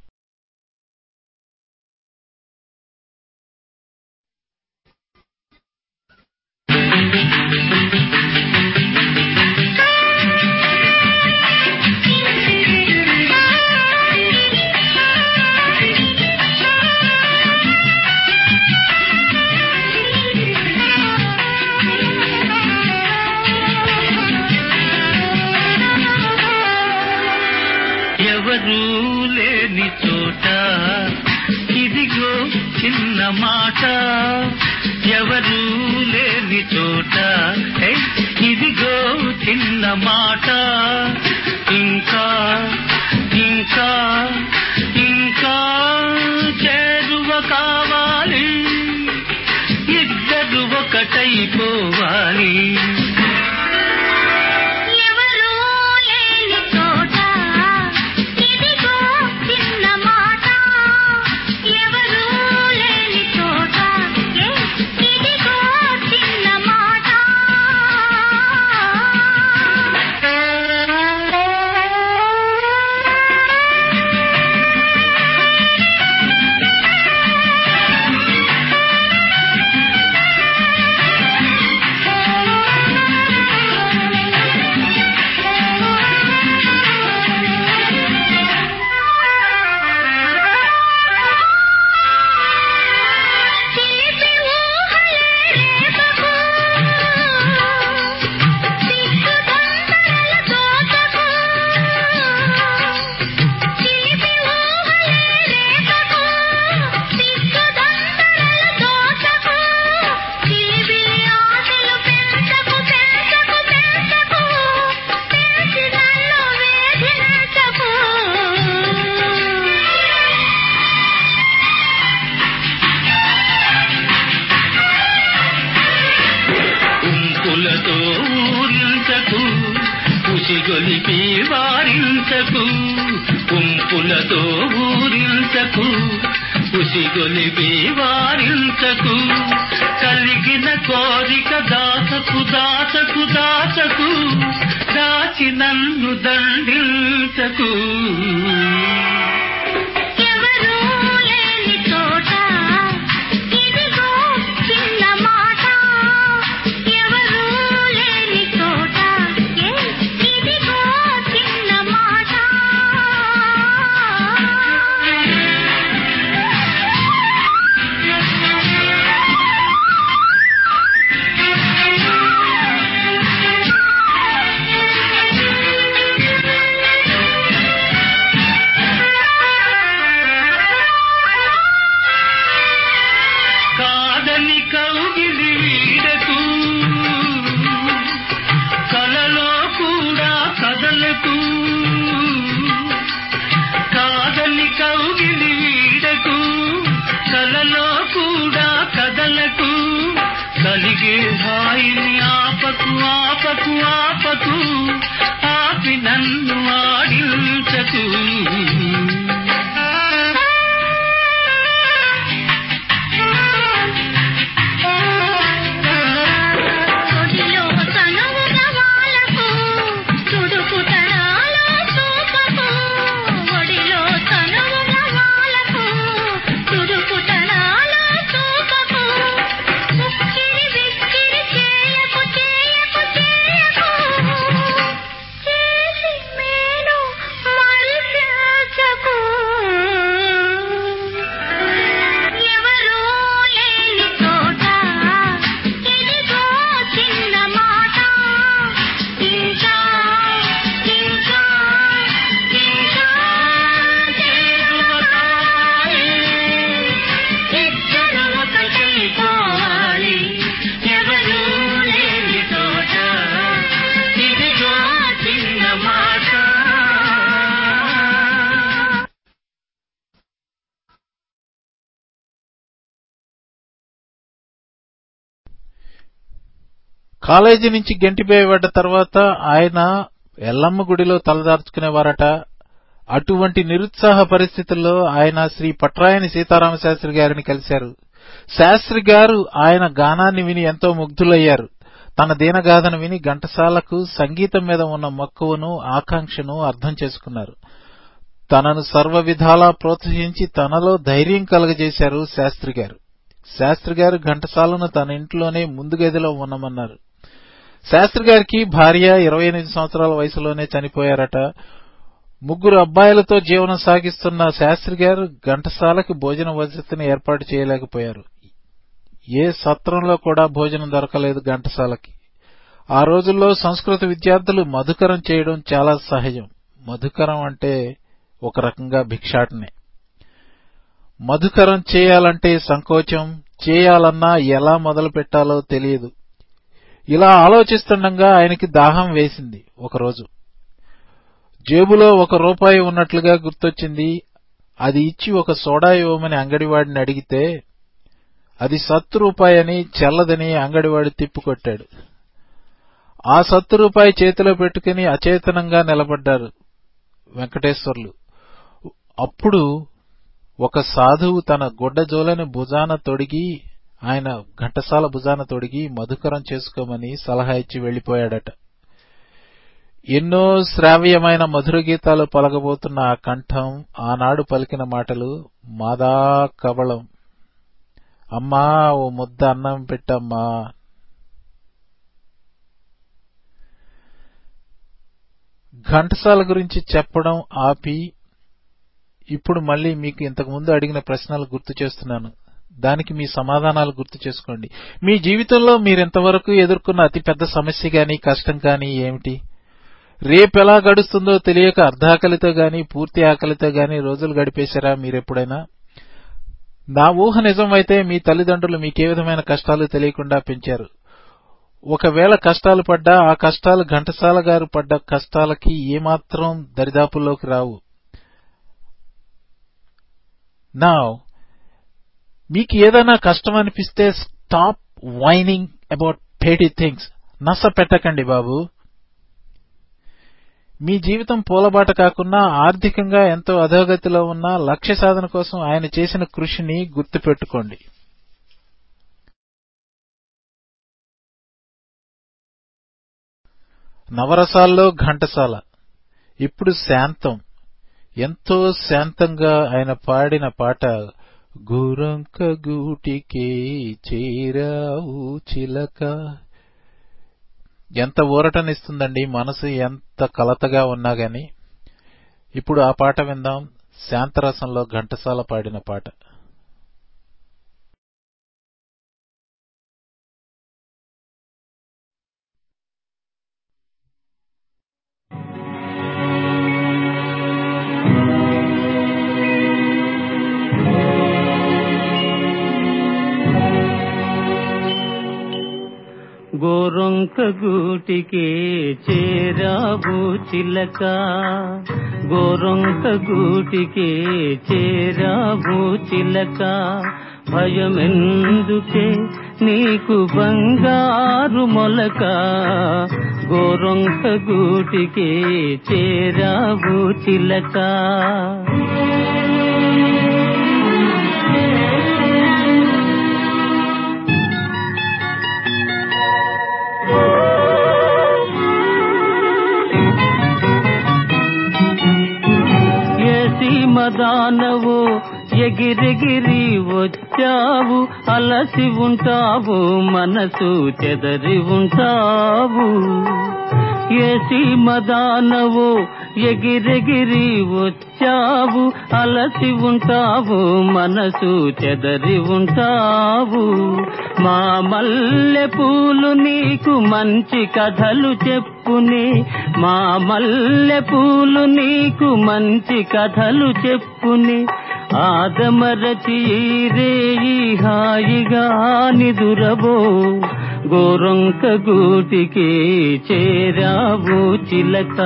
ఎవరూ లేని చోట ఇదిగో చిన్న మాట ఎవరూ లేని చోట హే, ఇదిగో చిన్న మాట ఇంకా ఇంకా ఇంకా చేరువ కావాలి ఇద్దరు ఒకటైపోవాలి ఎవరూ లేని చోట ఇదిగో చిన్న మాట ఎవరూ లేని చోట ఏ ఇదిగో చిన్న మాట చిలిపి ఊహలే రేపకు సిగ్గు తొందరల దోచకు చిలిపి ఊహలే రేపకు సిగ్గు తొందరల దోచకు చిలిపి ఆశలు పెంచకు పెంచకు పెంచకు పెంచి నన్ను వేధించకు ఉంపులతో ఊరించకు ఉసిగొలిపి వారించకు ఉంపులతో ఊరించకు ఉసిగొలిపి వారించకు కలిగిన కోరిక దాచకు దాచకు దాచకు దాచి నన్ను దండించకు ఎవరూ లేని చోట ఇదిగో చిన్న మాట ఎవరూ లేని చోట ఏ ఇదిగో చిన్న మాట కాదని కౌగిలి వీడకు కలలో కూడా కదలకు కాదని కౌగిలి వీడకు కలలో కూడా కదలకు కలిగే హాయిని ఆపకు ఆపకు ఆపకు ఆపి నన్ను ఆడించకు ఒడిలో తనువున వాలకు తుడుకు తడాలో చూపకు ఒడిలో తనువున వాలకు తుడుకు తడాలో చూపకు ఉక్కిరి బిక్కిరి చేయకు కాలేజీ నుంచి గెంటిపోయబడ్డ తర్వాత ఆయన ఎల్లమ్మ గుడిలో తలదార్చుకునేవారట అటువంటి నిరుత్సాహ పరిస్థితుల్లో ఆయన శ్రీ పట్రాయని సీతారామ శాస్త్రి గారిని కలిశారు శాస్త్రి గారు ఆయన గానాన్ని విని ఎంతో ముగ్ధులయ్యారు తన దీనగాథను విని ఘంటసాలకు సంగీతం మీద ఉన్న మక్కువను ఆకాంక్షను అర్థం చేసుకున్నారు తనను సర్వ విధాలా ప్రోత్సహించి తనలో ధైర్యం కలగజేశారు శాస్త్రి గారు శాస్త్రి గారు ఘంటసాలను తన ఇంట్లోనే ముందు గదిలో ఉండమన్నారు శాస్త్రి గారికి భార్య ఇరవై ఎనిమిది సంవత్సరాల వయసులోనే చనిపోయారట ముగ్గురు అబ్బాయిలతో జీవనం సాగిస్తున్న శాస్త్రి గారు ఘంటసాలకి భోజన వసతిని ఏర్పాటు చేయలేకపోయారు ఏ సత్రంలో కూడా భోజనం దొరకలేదు ఘంటసాలకి ఆ రోజుల్లో సంస్కృత విద్యార్థులు మధుకరం చేయడం చాలా సహజం మధుకరం అంటే ఒక రకంగా భిక్షాటనే మధుకరం చేయాలంటే సంకోచం చేయాలన్నా ఎలా మొదలు పెట్టాలో తెలియదు ఇలా ఆలోచిస్తుండగా ఆయనకి దాహం వేసింది ఒకరోజు జేబులో ఒక రూపాయి ఉన్నట్లుగా గుర్తొచ్చింది అది ఇచ్చి ఒక సోడా ఇవ్వమని అంగడివాడిని అడిగితే అది సత్తు రూపాయి అని చెల్లదని అంగడివాడు తిప్పికొట్టాడు ఆ సత్తు రూపాయి చేతిలో పెట్టుకుని అచేతనంగా నిలబడ్డారు వెంకటేశ్వర్లు అప్పుడు ఒక సాధువు తన గుడ్డ జోలని భుజాన తొడిగి ఆయన ఘంటసాల భుజాన తొడిగి మధుకరం చేసుకోమని సలహా ఇచ్చి వెళ్లిపోయాడట ఎన్నో శ్రావ్యమైన మధుర గీతాలు పలకబోతున్న ఆ కంఠం ఆనాడు పలికిన మాటలు మాదా కవళం అమ్మా ఓ ముద్ద అన్నం పెట్టమ్మా ఘంటసాల గురించి చెప్పడం ఆపి ఇప్పుడు మళ్ళీ మీకు ఇంతకు ముందు అడిగిన ప్రశ్నలు గుర్తు చేస్తున్నాను దానికి మీ సమాధానాలు గుర్తు చేసుకోండి మీ జీవితంలో మీరింతవరకు ఎదుర్కొన్న అతిపెద్ద సమస్య గాని కష్టం కానీ ఏమిటి రేపెలా గడుస్తుందో తెలియక అర్ధాకలితో గాని పూర్తి ఆకలితో గాని రోజులు గడిపేశారా మీరెప్పుడైనా నా ఊహ నిజమైతే మీ తల్లిదండ్రులు మీకే విధమైన కష్టాలు తెలియకుండా పెంచారు ఒకవేళ కష్టాలు పడ్డా ఆ కష్టాలు ఘంటసాల గారు పడ్డ కష్టాలకి ఏమాత్రం దరిదాపుల్లోకి రావు నా మీకు ఏదైనా కష్టం అనిపిస్తే stop whining about petty things నస పెట్టకండి బాబు మీ జీవితం పూలబాట కాకుండా ఆర్థికంగా ఎంతో అధోగతిలో ఉన్న లక్ష్య సాధన కోసం ఆయన చేసిన కృషిని గుర్తుపెట్టుకోండి నవరసాల్లో ఘంటసాల ఇప్పుడు శాంతం ఎంతో శాంతంగా ఆయన పాడిన పాట గురంక గూటికే చేరావు చిలక ఎంత ఊరటనిస్తుందండి మనసు ఎంత కలతగా ఉన్నా గాని ఇప్పుడు ఆ పాట విందాం శాంతరసంలో ఘంటసాల పాడిన పాట గోరొంక గూటికి చేరావు చిలక గోరొంక గూటికి చేరావు చిలక భయమెందుకే నీకు బంగారు మొలక గోరొంక గూటికి చేరావు చిలక ఏసి మదానవు ఎగిరెగిరి వచ్చావు అలసి ఉంటావు మనసు చెదరి ఉంటావు ఏసి మదానవు ఎగిరెగిరి వచ్చావు అలసి ఉంటావు మనసు చెదరి ఉంటావు మా మల్లె పూలు నీకు మంచి కథలు చెప్పునే మా మల్లె పూలు నీకు మంచి కథలు చెప్పునే ఆదమరచి రేయి హాయిగా నిదురబో గోరొంక గూటికి చేరావు చిలక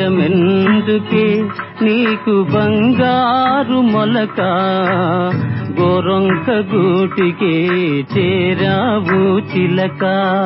భయమెందుకే నీకు బంగారు మొలక గోరొంక గూటికి చేరావు చిలక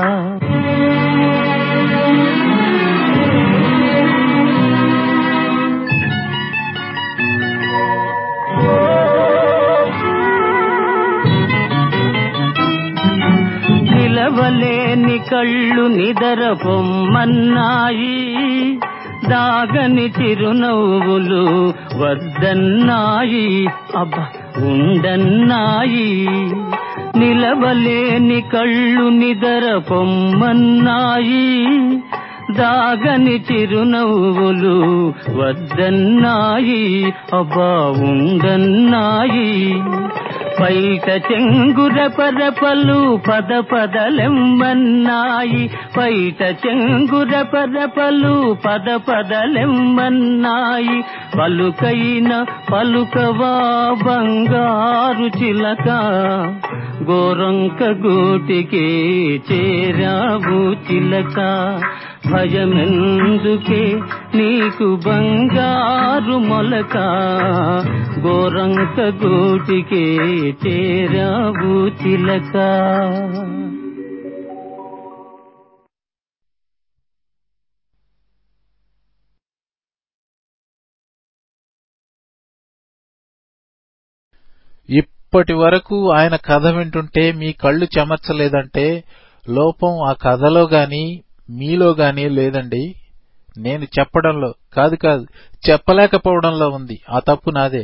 నిలవలేని కళ్ళు నిదర పొమ్మన్నాయి దాగని చిరునవ్వులు వద్దన్నాయి అబ్బా ఉండన్నాయి నిలవలేని కళ్ళు నిదర పొమ్మన్నాయి దాగని చిరునవ్వులు వద్దన్నాయి అబ్బా ఉండన్నాయి పైట చెంగుర పరపలు పద పదలెమ్మన్నాయి పైట చెంగుర పరపలు పద పదలెమ్మన్నాయి పలుకైన పలుకవా బంగారు చిలక గోరంక గూటికి చేరావు చిలక భయమెందుకే నీకు బంగారు మొలక గోరంక గూటికి చేరావు చిలక ఇప్పటి వరకు ఆయన కథ వింటుంటే మీ కళ్ళు చెమర్చలేదంటే లోపం ఆ కథలో గాని మీలో గాని లేదండి నేను చెప్పడంలో కాదు కాదు చెప్పలేకపోవడంలో ఉంది ఆ తప్పు నాదే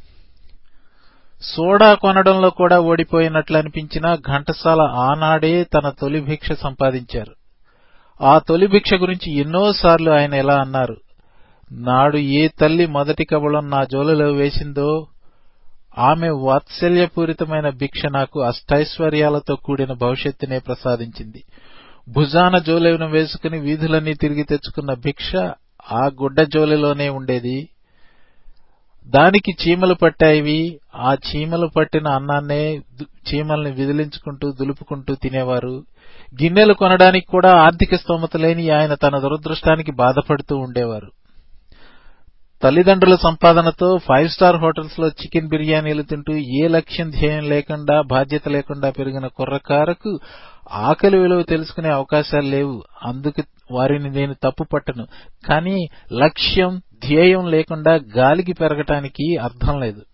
సోడా కొనడంలో కూడా ఓడిపోయినట్లు అనిపించిన ఘంటసాల ఆనాడే తన తొలి భిక్ష సంపాదించారు ఆ తొలి భిక్ష గురించి ఎన్నోసార్లు ఆయన ఎలా అన్నారు నాడు ఏ తల్లి మొదటి కబళం నా జోలలో వేసిందో ఆమె వాత్సల్యపూరితమైన భిక్ష నాకు అష్టైశ్వర్యాలతో కూడిన భవిష్యత్తునే ప్రసాదించింది భుజాన జోలెను వేసుకుని వీధులన్నీ తిరిగి తెచ్చుకున్న భిక్ష ఆ గుడ్డ జోలెలోనే ఉండేది దానికి చీమలు పట్టాయివి ఆ చీమలు పట్టిన అన్నాన్నే దు- చీమల్ని విదిలించుకుంటూ దులుపుకుంటూ తినేవారు గిన్నెలు కొనడానికి కూడా ఆర్థిక స్తోమత లేని ఆయన తన దురదృష్టానికి బాధపడుతూ ఉండేవారు తల్లిదండ్రుల సంపాదనతో ఫైవ్ స్టార్ హోటల్స్ లో చికెన్ బిర్యానీలు తింటూ ఏ లక్ష్యం ధ్యేయం లేకుండా బాధ్యత లేకుండా పెరిగిన కుర్రకారకు ఆకలి విలువ తెలుసుకునే అవకాశాలు లేవు అందుకు వారిని నేను తప్పు పట్టను కానీ లక్ష్యం ధ్యేయం లేకుండా గాలికి పెరగటానికి అర్థం లేదు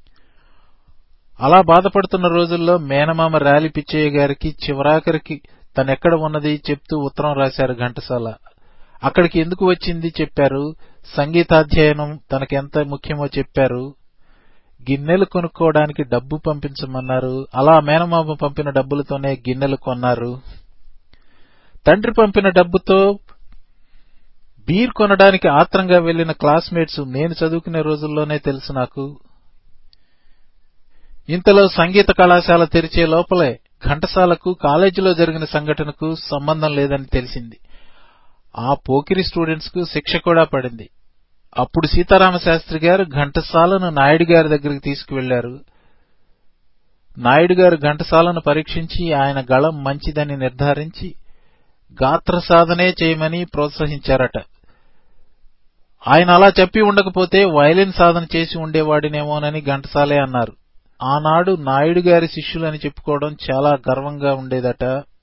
అలా బాధపడుతున్న రోజుల్లో మేనమామ ర్యాలీ పిచ్చయ్య గారికి చివరాఖరికి తనెక్కడ ఉన్నది చెప్తూ ఉత్తరం రాశారు ఘంటసాల అక్కడికి ఎందుకు వచ్చింది చెప్పారు సంగీతాధ్యయనం తనకెంత ముఖ్యమో చెప్పారు గిన్నెలు కొనుక్కోవడానికి డబ్బు పంపించమన్నారు అలా మేనమామ పంపిన డబ్బులతోనే గిన్నెలు కొన్నారు తండ్రి పంపిన డబ్బుతో బీర్ కొనడానికి ఆత్రంగా వెళ్లిన క్లాస్మేట్స్ నేను చదువుకునే రోజుల్లోనే తెలుసు నాకు ఇంతలో సంగీత కళాశాల తెరిచే లోపలే ఘంటసాలకు కాలేజీలో జరిగిన సంఘటనకు సంబంధం లేదని తెలిసింది ఆ పోకిరి స్టూడెంట్స్ కు శిక్ష కూడా పడింది అప్పుడు సీతారామ శాస్త్రి గారు ఘంటసాలను నాయుడు గారి దగ్గరికి తీసుకువెళ్లారు నాయుడు గారు ఘంటసాలను పరీక్షించి ఆయన గళం మంచిదని నిర్ధారించి గాత్ర సాధనే చేయమని ప్రోత్సహించారట ఆయన అలా చెప్పి ఉండకపోతే వయలిన్ సాధన చేసి ఉండేవాడినేమోనని ఘంటసాలే అన్నారు ఆనాడు నాయుడు గారి శిష్యులని చెప్పుకోవడం చాలా గర్వంగా ఉండేదట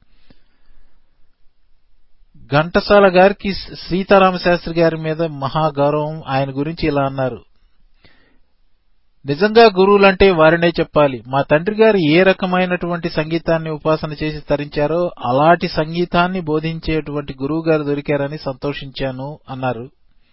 ఘంటసాల గారికి సీతారామ శాస్త్రి గారి మీద మహా గౌరవం ఆయన గురించి ఇలా అన్నారు నిజంగా గురువులంటే వారినే చెప్పాలి మా తండ్రి గారు ఏ రకమైనటువంటి సంగీతాన్ని ఉపాసన చేసి తరించారో అలాంటి సంగీతాన్ని బోధించేటువంటి గురువు గారు దొరికారని సంతోషించాను అన్నారు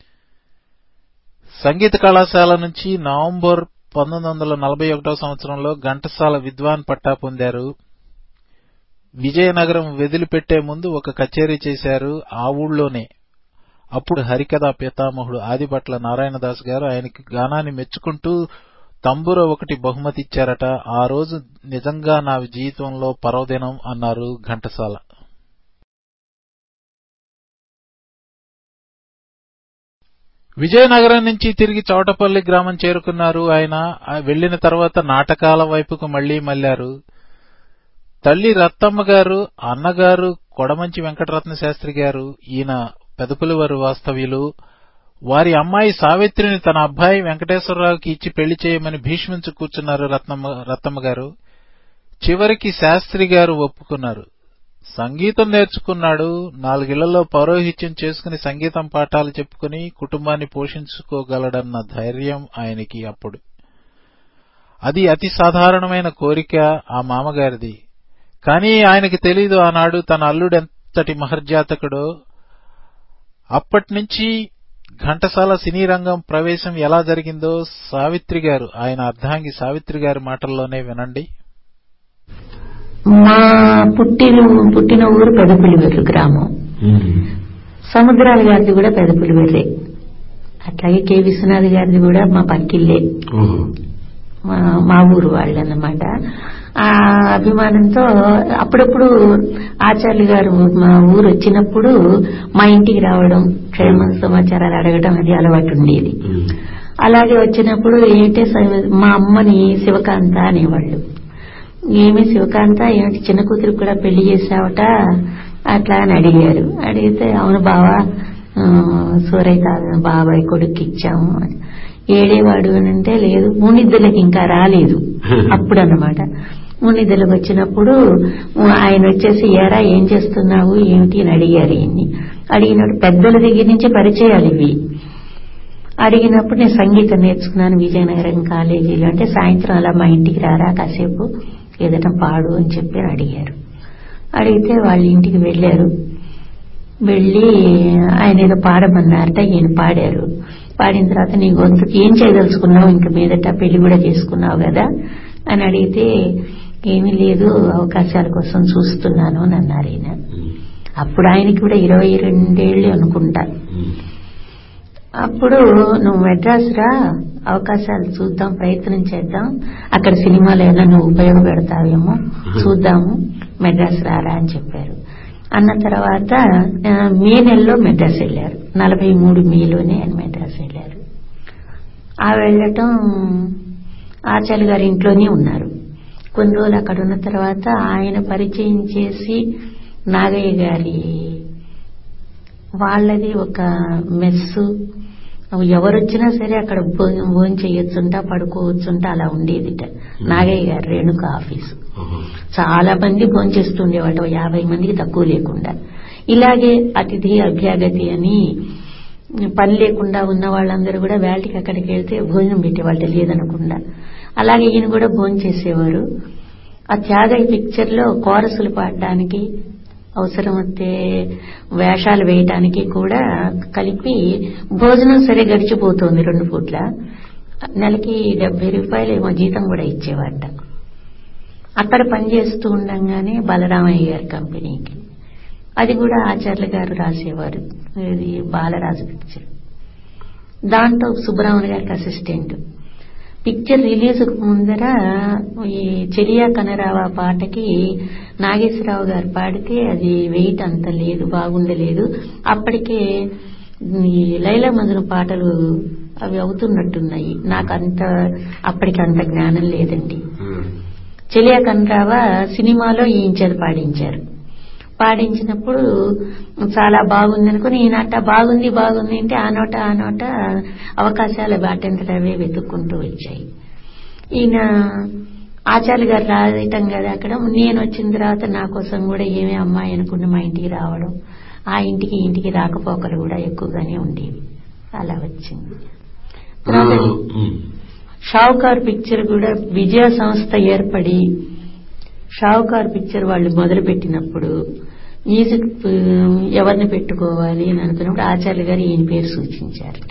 సంగీత కళాశాల నుంచి నవంబర్ పంతొమ్మిది వందల నలభై ఒకటో సంవత్సరంలో ఘంటసాల విద్వాన్ పట్టా పొందారు విజయనగరం వెదిలిపెట్టే ముందు ఒక కచేరీ చేశారు ఆ ఊళ్ళోనే అప్పుడు హరికథా పితామహుడు ఆదిభట్ల నారాయణదాస్ గారు ఆయనకి గానాన్ని మెచ్చుకుంటూ తంబుర ఒకటి బహుమతి ఇచ్చారట ఆ రోజు నిజంగా నా జీవితంలో పర్వదినం అన్నారు ఘంటసాల విజయనగరం నుంచి తిరిగి చౌటపల్లి గ్రామం చేరుకున్నారు ఆయన ఆ వెళ్లిన తర్వాత నాటకాల వైపుకు మళ్లీ మళ్లారు తల్లి రత్తమ్మ గారు అన్నగారు కొడమంచి వెంకటరత్న శాస్త్రి గారు ఈయన పెదపులివారు వాస్తవ్యులు వారి అమ్మాయి సావిత్రిని తన అబ్బాయి వెంకటేశ్వరరావుకి ఇచ్చి పెళ్లి చేయమని భీష్మించి కూర్చున్నారు రత్నమ్మ రత్తమ్మ గారు చివరికి శాస్త్రి గారు ఒప్పుకున్నారు సంగీతం నేర్చుకున్నాడు నాలుగిళ్లలో పౌరోహిత్యం చేసుకుని సంగీతం పాఠాలు చెప్పుకుని కుటుంబాన్ని పోషించుకోగలడన్న ధైర్యం ఆయనకి అప్పుడు అది అతి సాధారణమైన కోరిక ఆ మామగారిది కానీ ఆయనకి తెలీదు ఆనాడు తన అల్లుడెంతటి మహర్జాతకుడో అప్పటినుంచి ఘంటసాల సినీ రంగం ప్రవేశం ఎలా జరిగిందో సావిత్రి గారు ఆయన అర్ధాంగి సావిత్రి గారి మాటల్లోనే వినండి మా పుట్టిన పుట్టిన ఊరు పెదపులివెర్రు గ్రామం సముద్రాల గారిది కూడా పెదపులివెర్రే అట్లాగే కె విశ్వనాథ్ గారిది కూడా మా పక్కిల్లే మా మా ఊరు వాళ్ళు అన్నమాట ఆ అభిమానంతో అప్పుడప్పుడు ఆచార్యులు గారు మా ఊరు వచ్చినప్పుడు మా ఇంటికి రావడం క్షేమ సమాచారాలు అడగడం అది అలవాటు ఉండేది అలాగే వచ్చినప్పుడు ఏంటే స- మా అమ్మని శివకాంత అనేవాళ్ళు ఏమి శివకాంత ఏమిటి చిన్న కూతురికి కూడా పెళ్లి చేసావట అట్లా అని అడిగారు అడిగితే అవును బావా ఆ, సూరయ్య తాత బాబాయ్ కొడుకు ఇచ్చాము అని. ఏడేవాడు అని అంటే లేదు మూనిద్దలకి ఇంకా రాలేదు అప్పుడు అన్నమాట మూనిద్దలకు వచ్చినప్పుడు ఆయన వచ్చేసి ఏరా ఏం చేస్తున్నావు ఏమిటి అని అడిగారు ఈయన్ని అడిగినప్పుడు పెద్దల దగ్గర నుంచి పరిచయాలు ఇవి అడిగినప్పుడు నేను సంగీతం నేర్చుకున్నాను విజయనగరం కాలేజీలో అంటే సాయంత్రం అలా మా ఇంటికి రారా కాసేపు ఏదైనా పాడు అని చెప్పి అడిగారు అడిగితే వాళ్ళ ఇంటికి వెళ్ళారు వెళ్ళి ఆయన ఏదో పాడమన్నారట ఈయన పాడారు పాడిన తర్వాత నీ గొంతుకి ఏం చేయదలుచుకున్నావు ఇంక మీదట పెళ్లి కూడా చేసుకున్నావు కదా అని అడిగితే ఏమీ లేదు అవకాశాల కోసం చూస్తున్నాను అని అన్నారు ఈయన అప్పుడు ఆయనకి కూడా ఇరవై రెండేళ్ళు అనుకుంటా అప్పుడు నువ్వు మెడ్రాస్ రా అవకాశాలు చూద్దాం ప్రయత్నం చేద్దాం అక్కడ సినిమాలు ఏమైనా నువ్వు ఉపయోగపెడతావేమో చూద్దాము మెడ్రాస్ రారా అని చెప్పారు అన్న తర్వాత ఆ, మే నెలలో మెడ్రాస్ వెళ్ళారు నలభై మూడు మేలోనే ఆయన మెడ్రాస్ వెళ్ళారు ఆ వెళ్ళటం ఆచార్య గారి ఇంట్లోనే ఉన్నారు కొన్ని రోజులు అక్కడ ఉన్న తర్వాత ఆయన పరిచయం చేసి నాగయ్య గారి వాళ్ళది ఒక మెస్సు ఎవరొచ్చినా సరే అక్కడ భోజనం భోజనం చేయొచ్చుంటా పడుకోవచ్చుంటా అలా ఉండేదిట నాగయ్య గారు రేణుక ఆఫీసు చాలా మంది భోంచేస్తుండేవాట ఓ యాభై మందికి తక్కువ లేకుండా ఇలాగే అతిథి అభ్యాగతి అని పని లేకుండా ఉన్న వాళ్ళందరూ కూడా వేళకి అక్కడికి వెళ్తే భోజనం పెట్టేవాళ్ళు లేదనకుండా అలాగే ఈయన కూడా భోజనం చేసేవారు ఆ త్యాగయ్య పిక్చర్ లో కోరసులు పాడడానికి అవసరమైతే వేషాలు వేయటానికి కూడా కలిపి భోజనం సరే గడిచిపోతుంది రెండు పూట్ల నెలకి డెబ్బై రూపాయలు ఏమో జీతం కూడా ఇచ్చేవాట అక్కడ పనిచేస్తూ ఉండంగానే బలరామయ్య గారి కంపెనీకి అది కూడా ఆచార్య గారు రాసేవారు ఇది బాలరాజు పిక్చర్ దాంట్లో సుబ్బరామన్ గారికి అసిస్టెంట్ పిక్చర్ రిలీజ్ ముందర ఈ చెలియా కనరావా పాటకి నాగేశ్వరరావు గారు పాడితే అది వెయిట్ అంత లేదు బాగుండలేదు అప్పటికే ఈ లైలా మధున పాటలు అవి అవుతున్నట్టున్నాయి నాకు అంత అప్పటికి అంత జ్ఞానం లేదండి చెలియా కనరావా సినిమాలో ఈయించేది పాడించారు పాడించినప్పుడు చాలా బాగుంది అనుకుని ఈయన అట్ట బాగుంది బాగుంది అంటే ఆ నోట ఆ నోట అవకాశాలు వాటంతట అవే వెతుక్కుంటూ వచ్చాయి ఈయన ఆచార్య గారు రాయటం కదా అక్కడ నేను వచ్చిన తర్వాత నా కోసం కూడా ఏమే అమ్మాయి అనుకుని మా ఇంటికి రావడం ఆ ఇంటికి ఈ ఇంటికి రాకపోకలు కూడా ఎక్కువగానే ఉండేవి అలా వచ్చింది తర్వాత షావుకార్ పిక్చర్ కూడా విజయ సంస్థ ఏర్పడి షావుకార్ పిక్చర్ వాళ్ళు మొదలు పెట్టినప్పుడు మ్యూజిక్ ఆ, ఎవరిని పెట్టుకోవాలి అని అనుకున్నప్పుడు ఆచార్య గారు ఈయన పేరు సూచించారట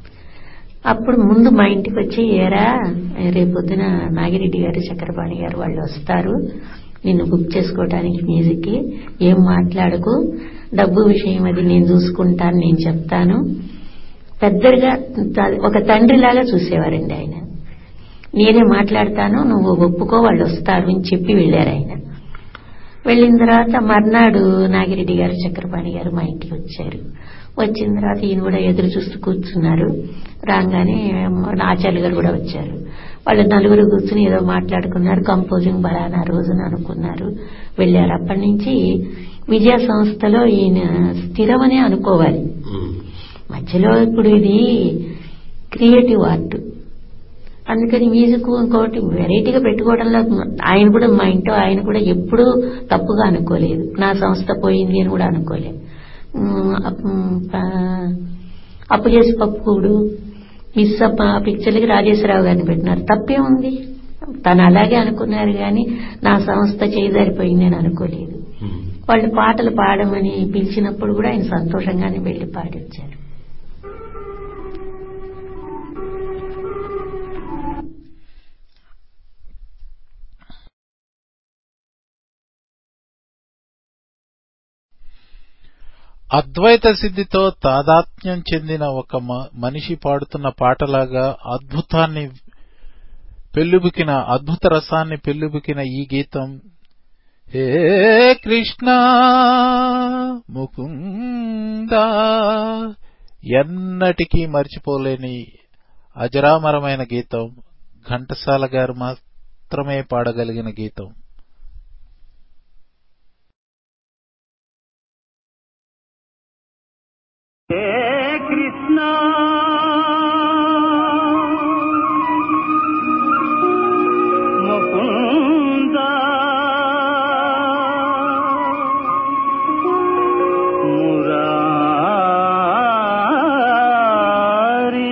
అప్పుడు ముందు మా ఇంటికి వచ్చి ఏరా రేపొద్దున నాగిరెడ్డి గారు చక్రపాణి గారు వాళ్ళు వస్తారు నిన్ను బుక్ చేసుకోవడానికి మ్యూజిక్కి ఏం మాట్లాడకు డబ్బు విషయం అది నేను చూసుకుంటాను నేను చెప్తాను పెద్దగా త- ఒక తండ్రిలాగా చూసేవారండి ఆయన నేనే మాట్లాడతాను నువ్వు ఒప్పుకో వాళ్ళు వస్తారు అని చెప్పి వెళ్ళారు ఆయన వెళ్ళిన తర్వాత మర్నాడు నాగిరెడ్డి గారు చక్రపాణి గారు మా ఇంటికి వచ్చారు వచ్చిన తర్వాత ఈయన కూడా ఎదురు చూస్తూ కూర్చున్నారు రాగానే మన ఆచార్య గారు కూడా వచ్చారు వాళ్ళు నలుగురు కూర్చుని ఏదో మాట్లాడుకున్నారు కంపోజింగ్ బలానా రోజున అనుకున్నారు వెళ్ళారు అప్పటి నుంచి విజయ సంస్థలో ఈయన స్థిరమనే అనుకోవాలి మధ్యలో ఇప్పుడు ఇది క్రియేటివ్ ఆర్ట్ అందుకని మ్యూజిక్ ఇంకోటి వెరైటీగా పెట్టుకోవడంలో ఆయన కూడా మా ఇంట్లో ఆయన కూడా ఎప్పుడూ తప్పుగా అనుకోలేదు నా సంస్థ పోయింది అని కూడా అనుకోలేదు ఉమ్, అప్- ఉమ్, ప- అప్పు చేసి పప్పుకూడు మిస్ అప్ప ఆ పిక్చర్లకి రాజేశ్వరరావు గారిని పెట్టినారు తప్పే ఉంది తను అలాగే అనుకున్నారు కానీ నా సంస్థ చేయజారిపోయింది అని అనుకోలేదు ఉమ్. వాళ్ళు పాటలు పాడమని పిలిచినప్పుడు కూడా ఆయన సంతోషంగానే వెళ్లి పాడొచ్చారు అద్వైత సిద్ధితో తాదాత్మ్యం చెందిన ఒక మ- మనిషి పాడుతున్న పాటలాగా అద్భుతాన్ని పెళ్ళుబుకిన అద్భుత రసాన్ని పెళ్ళుబుకిన ఈ గీతం హే కృష్ణ ముకుంద ఎన్నటికీ మర్చిపోలేని అజరామరమైన గీతం ఘంటసాల గారు మాత్రమే పాడగలిగిన గీతం హే కృష్ణ ముకుంద మురారి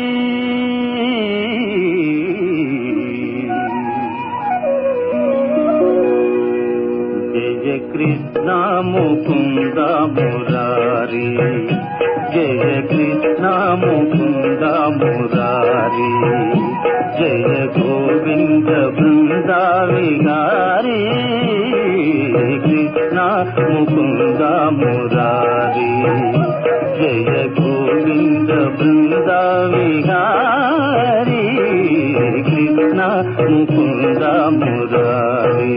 జయ కృష్ణ ముకుంద మురారి జయ కృష్ణ ముకుంద మురారి జయ గోవింద బృంద విహారి కృష్ణ ముకుంద మురారి జయ గోవింద బృంద విహారి కృష్ణ ముకుంద మురారి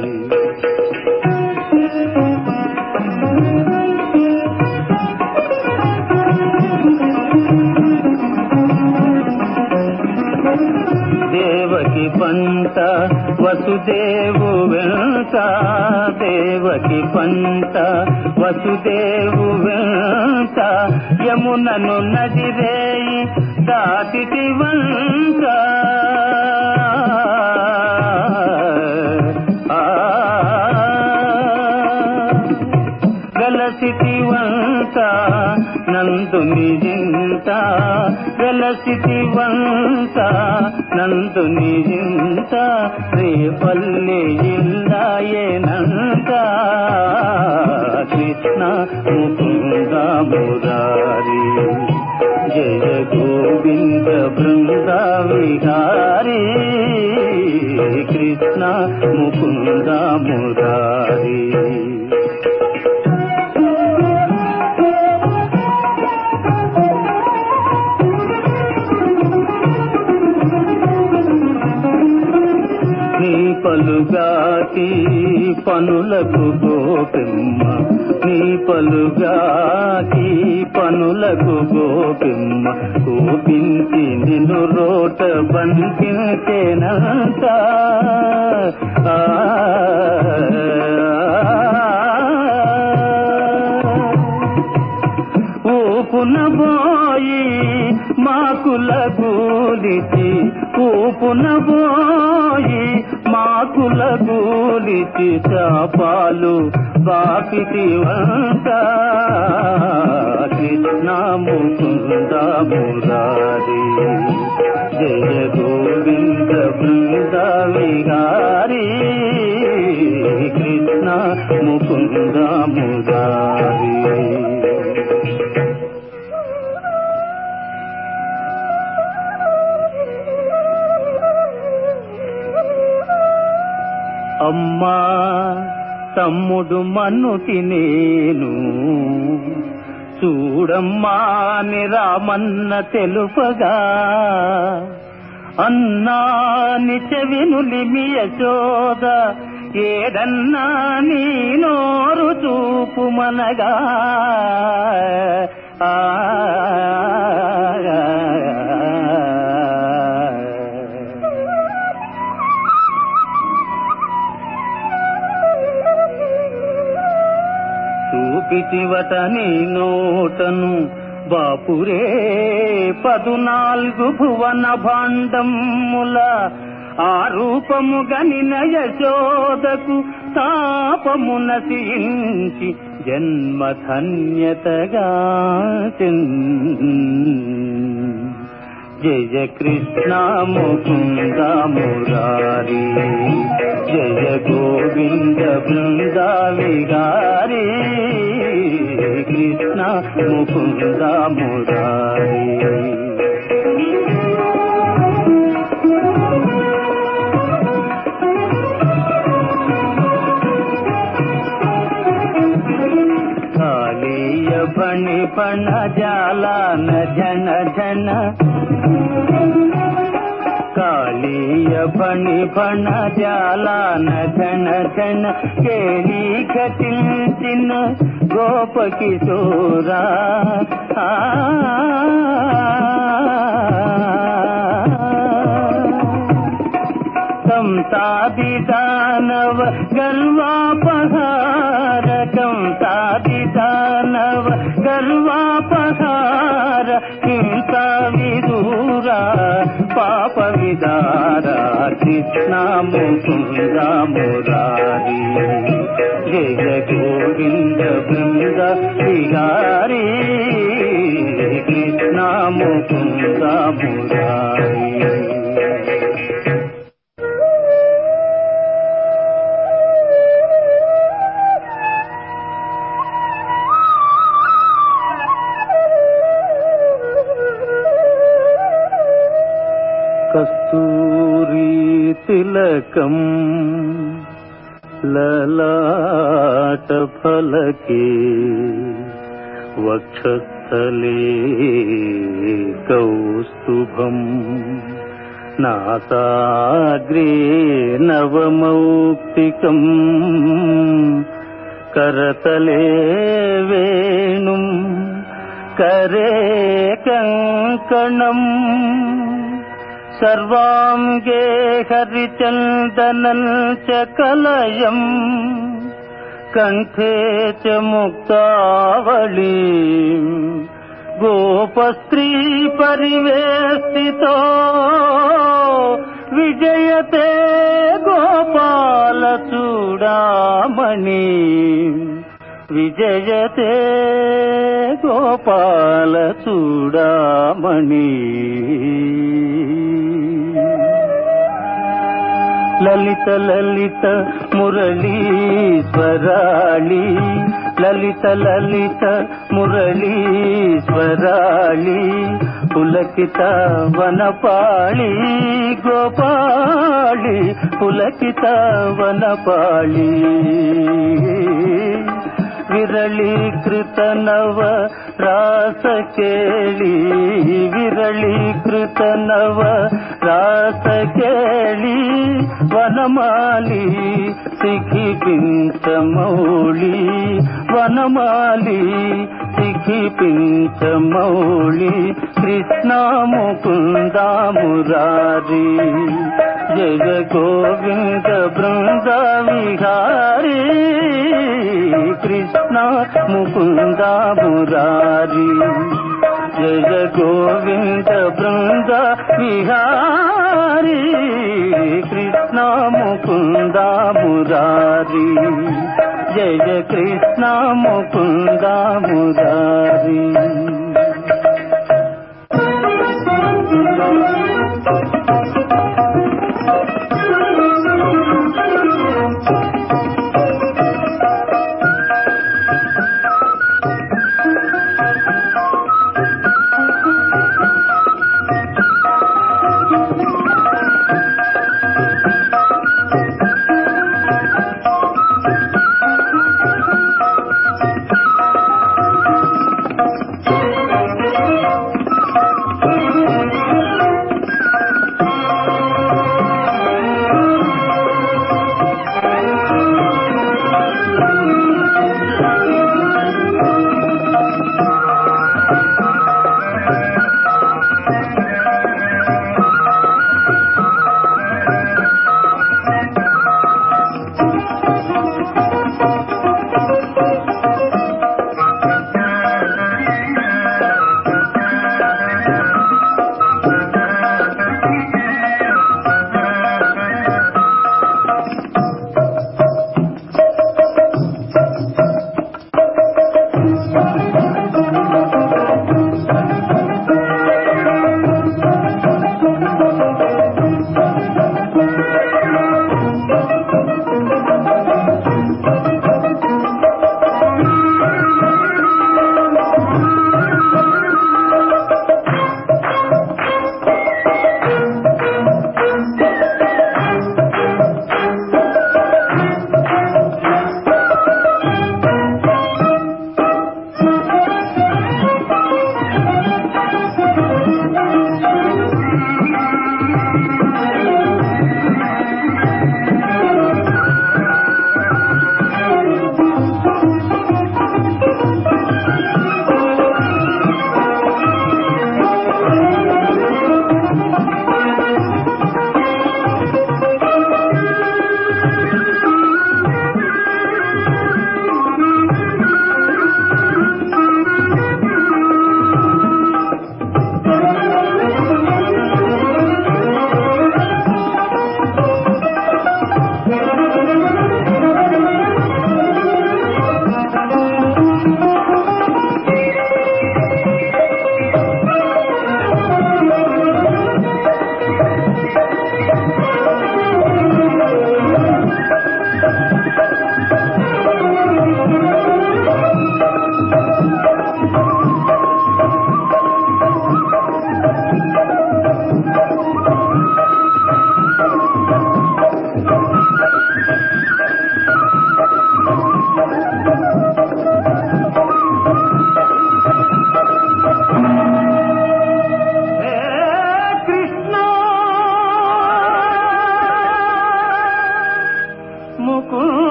దేవకి పంట వసుదేవు వెంట దేవకి పంట వసుదేవు వెంట యమునను నదిరేయి దాటిటి వంట వెలసిటి వంట నందుని జింత వెలసిటి వంట నందుని జింత రేపల్లి ఇల్లాయనంత కృష్ణ ముకుంద మురారి జయ గోవింద బృంద విహారీ కృష్ణ ముకుంద మురారి నీ పలుగాటి పనులకు గోపిమ్మ నీ పలుగాటి పనులకు గోపిమ్మ కోపించి నిన్ను రోట బంధించేనంత ఆ, ఊపున పోయి మాకుల గూలిచి ఊపున పోయి మాకుల గూలిచి చాపాలు బాపిటి వంట కృష్ణ ముకుంద మురారి జయ గోవింద బృంద విహారీ కృష్ణ ముకుంద మురారి అమ్మా తమ్ముడు మన్నుటి నేను చూడమ్మా అని రామన్న తెలుపగా అన్నా నిచవినులిమి యశోద ఏదన్నా నీ నోరు చూపు మనగా ఆ చూపిటివట నీ నోటను బాపురే పదునాలుగు భువన భాండముల ఆ రూపము గనిన యశోదకు తాపమున నశించి జన్మధన్యతగా జయ కృష్ణ ముకుంద మురారి జయ గోవింద బృంద విహారీ కృష్ణ ముకుంద మురారి కాళీయ పణి పణ జాలాన జన జన కాళీయ పణి పణ జాలాన జన జన కేళీ ఘటించిన గోప కిశోరా ఆ కంసాది దానవ గర్వాపహార కంసాది దానవ గర్వాపహార హింస విదూరా పాప విదార కృష్ణ ముకుంద మురారి జయ గోవింద బృంద విహారీ కృష్ణ ముకుంద మురారి కస్తూరి తిలకం లలాట ఫలకే వక్షస్థలే కౌస్తుభం నాసాగ్రే నవమౌక్తికం కరతలే వేణుం కరే కంకణం సర్వాంగే హరిచందనం చ కలయం కంఠే చ ముక్తావళీ గోపస్త్రీ పరివేష్టితో విజయతే గోపాల చూడామణి విజయతే గోపాల చూడామణి లలిత లలిత మురళీశ్వరాళి లలిత లలిత మురళీశ్వరాళి పులకిత వనపాళి గోపాళి పులకిత వనపాళి విరళీకృత నవ రాస కేళి విరళీకృత నవ రాస కేళి వనమాలి సిఖి పించమౌళి వనమాలి సిఖి పించమౌళి కృష్ణ ముకుంద మురారి జయ గోవింద బృంద విహారీ కృష్ణ ముకుంద మురారి జయ గోవింద బృంద విహారీ కృష్ణ ముకుంద మురారి జయ కృష్ణ ముకుంద మురారి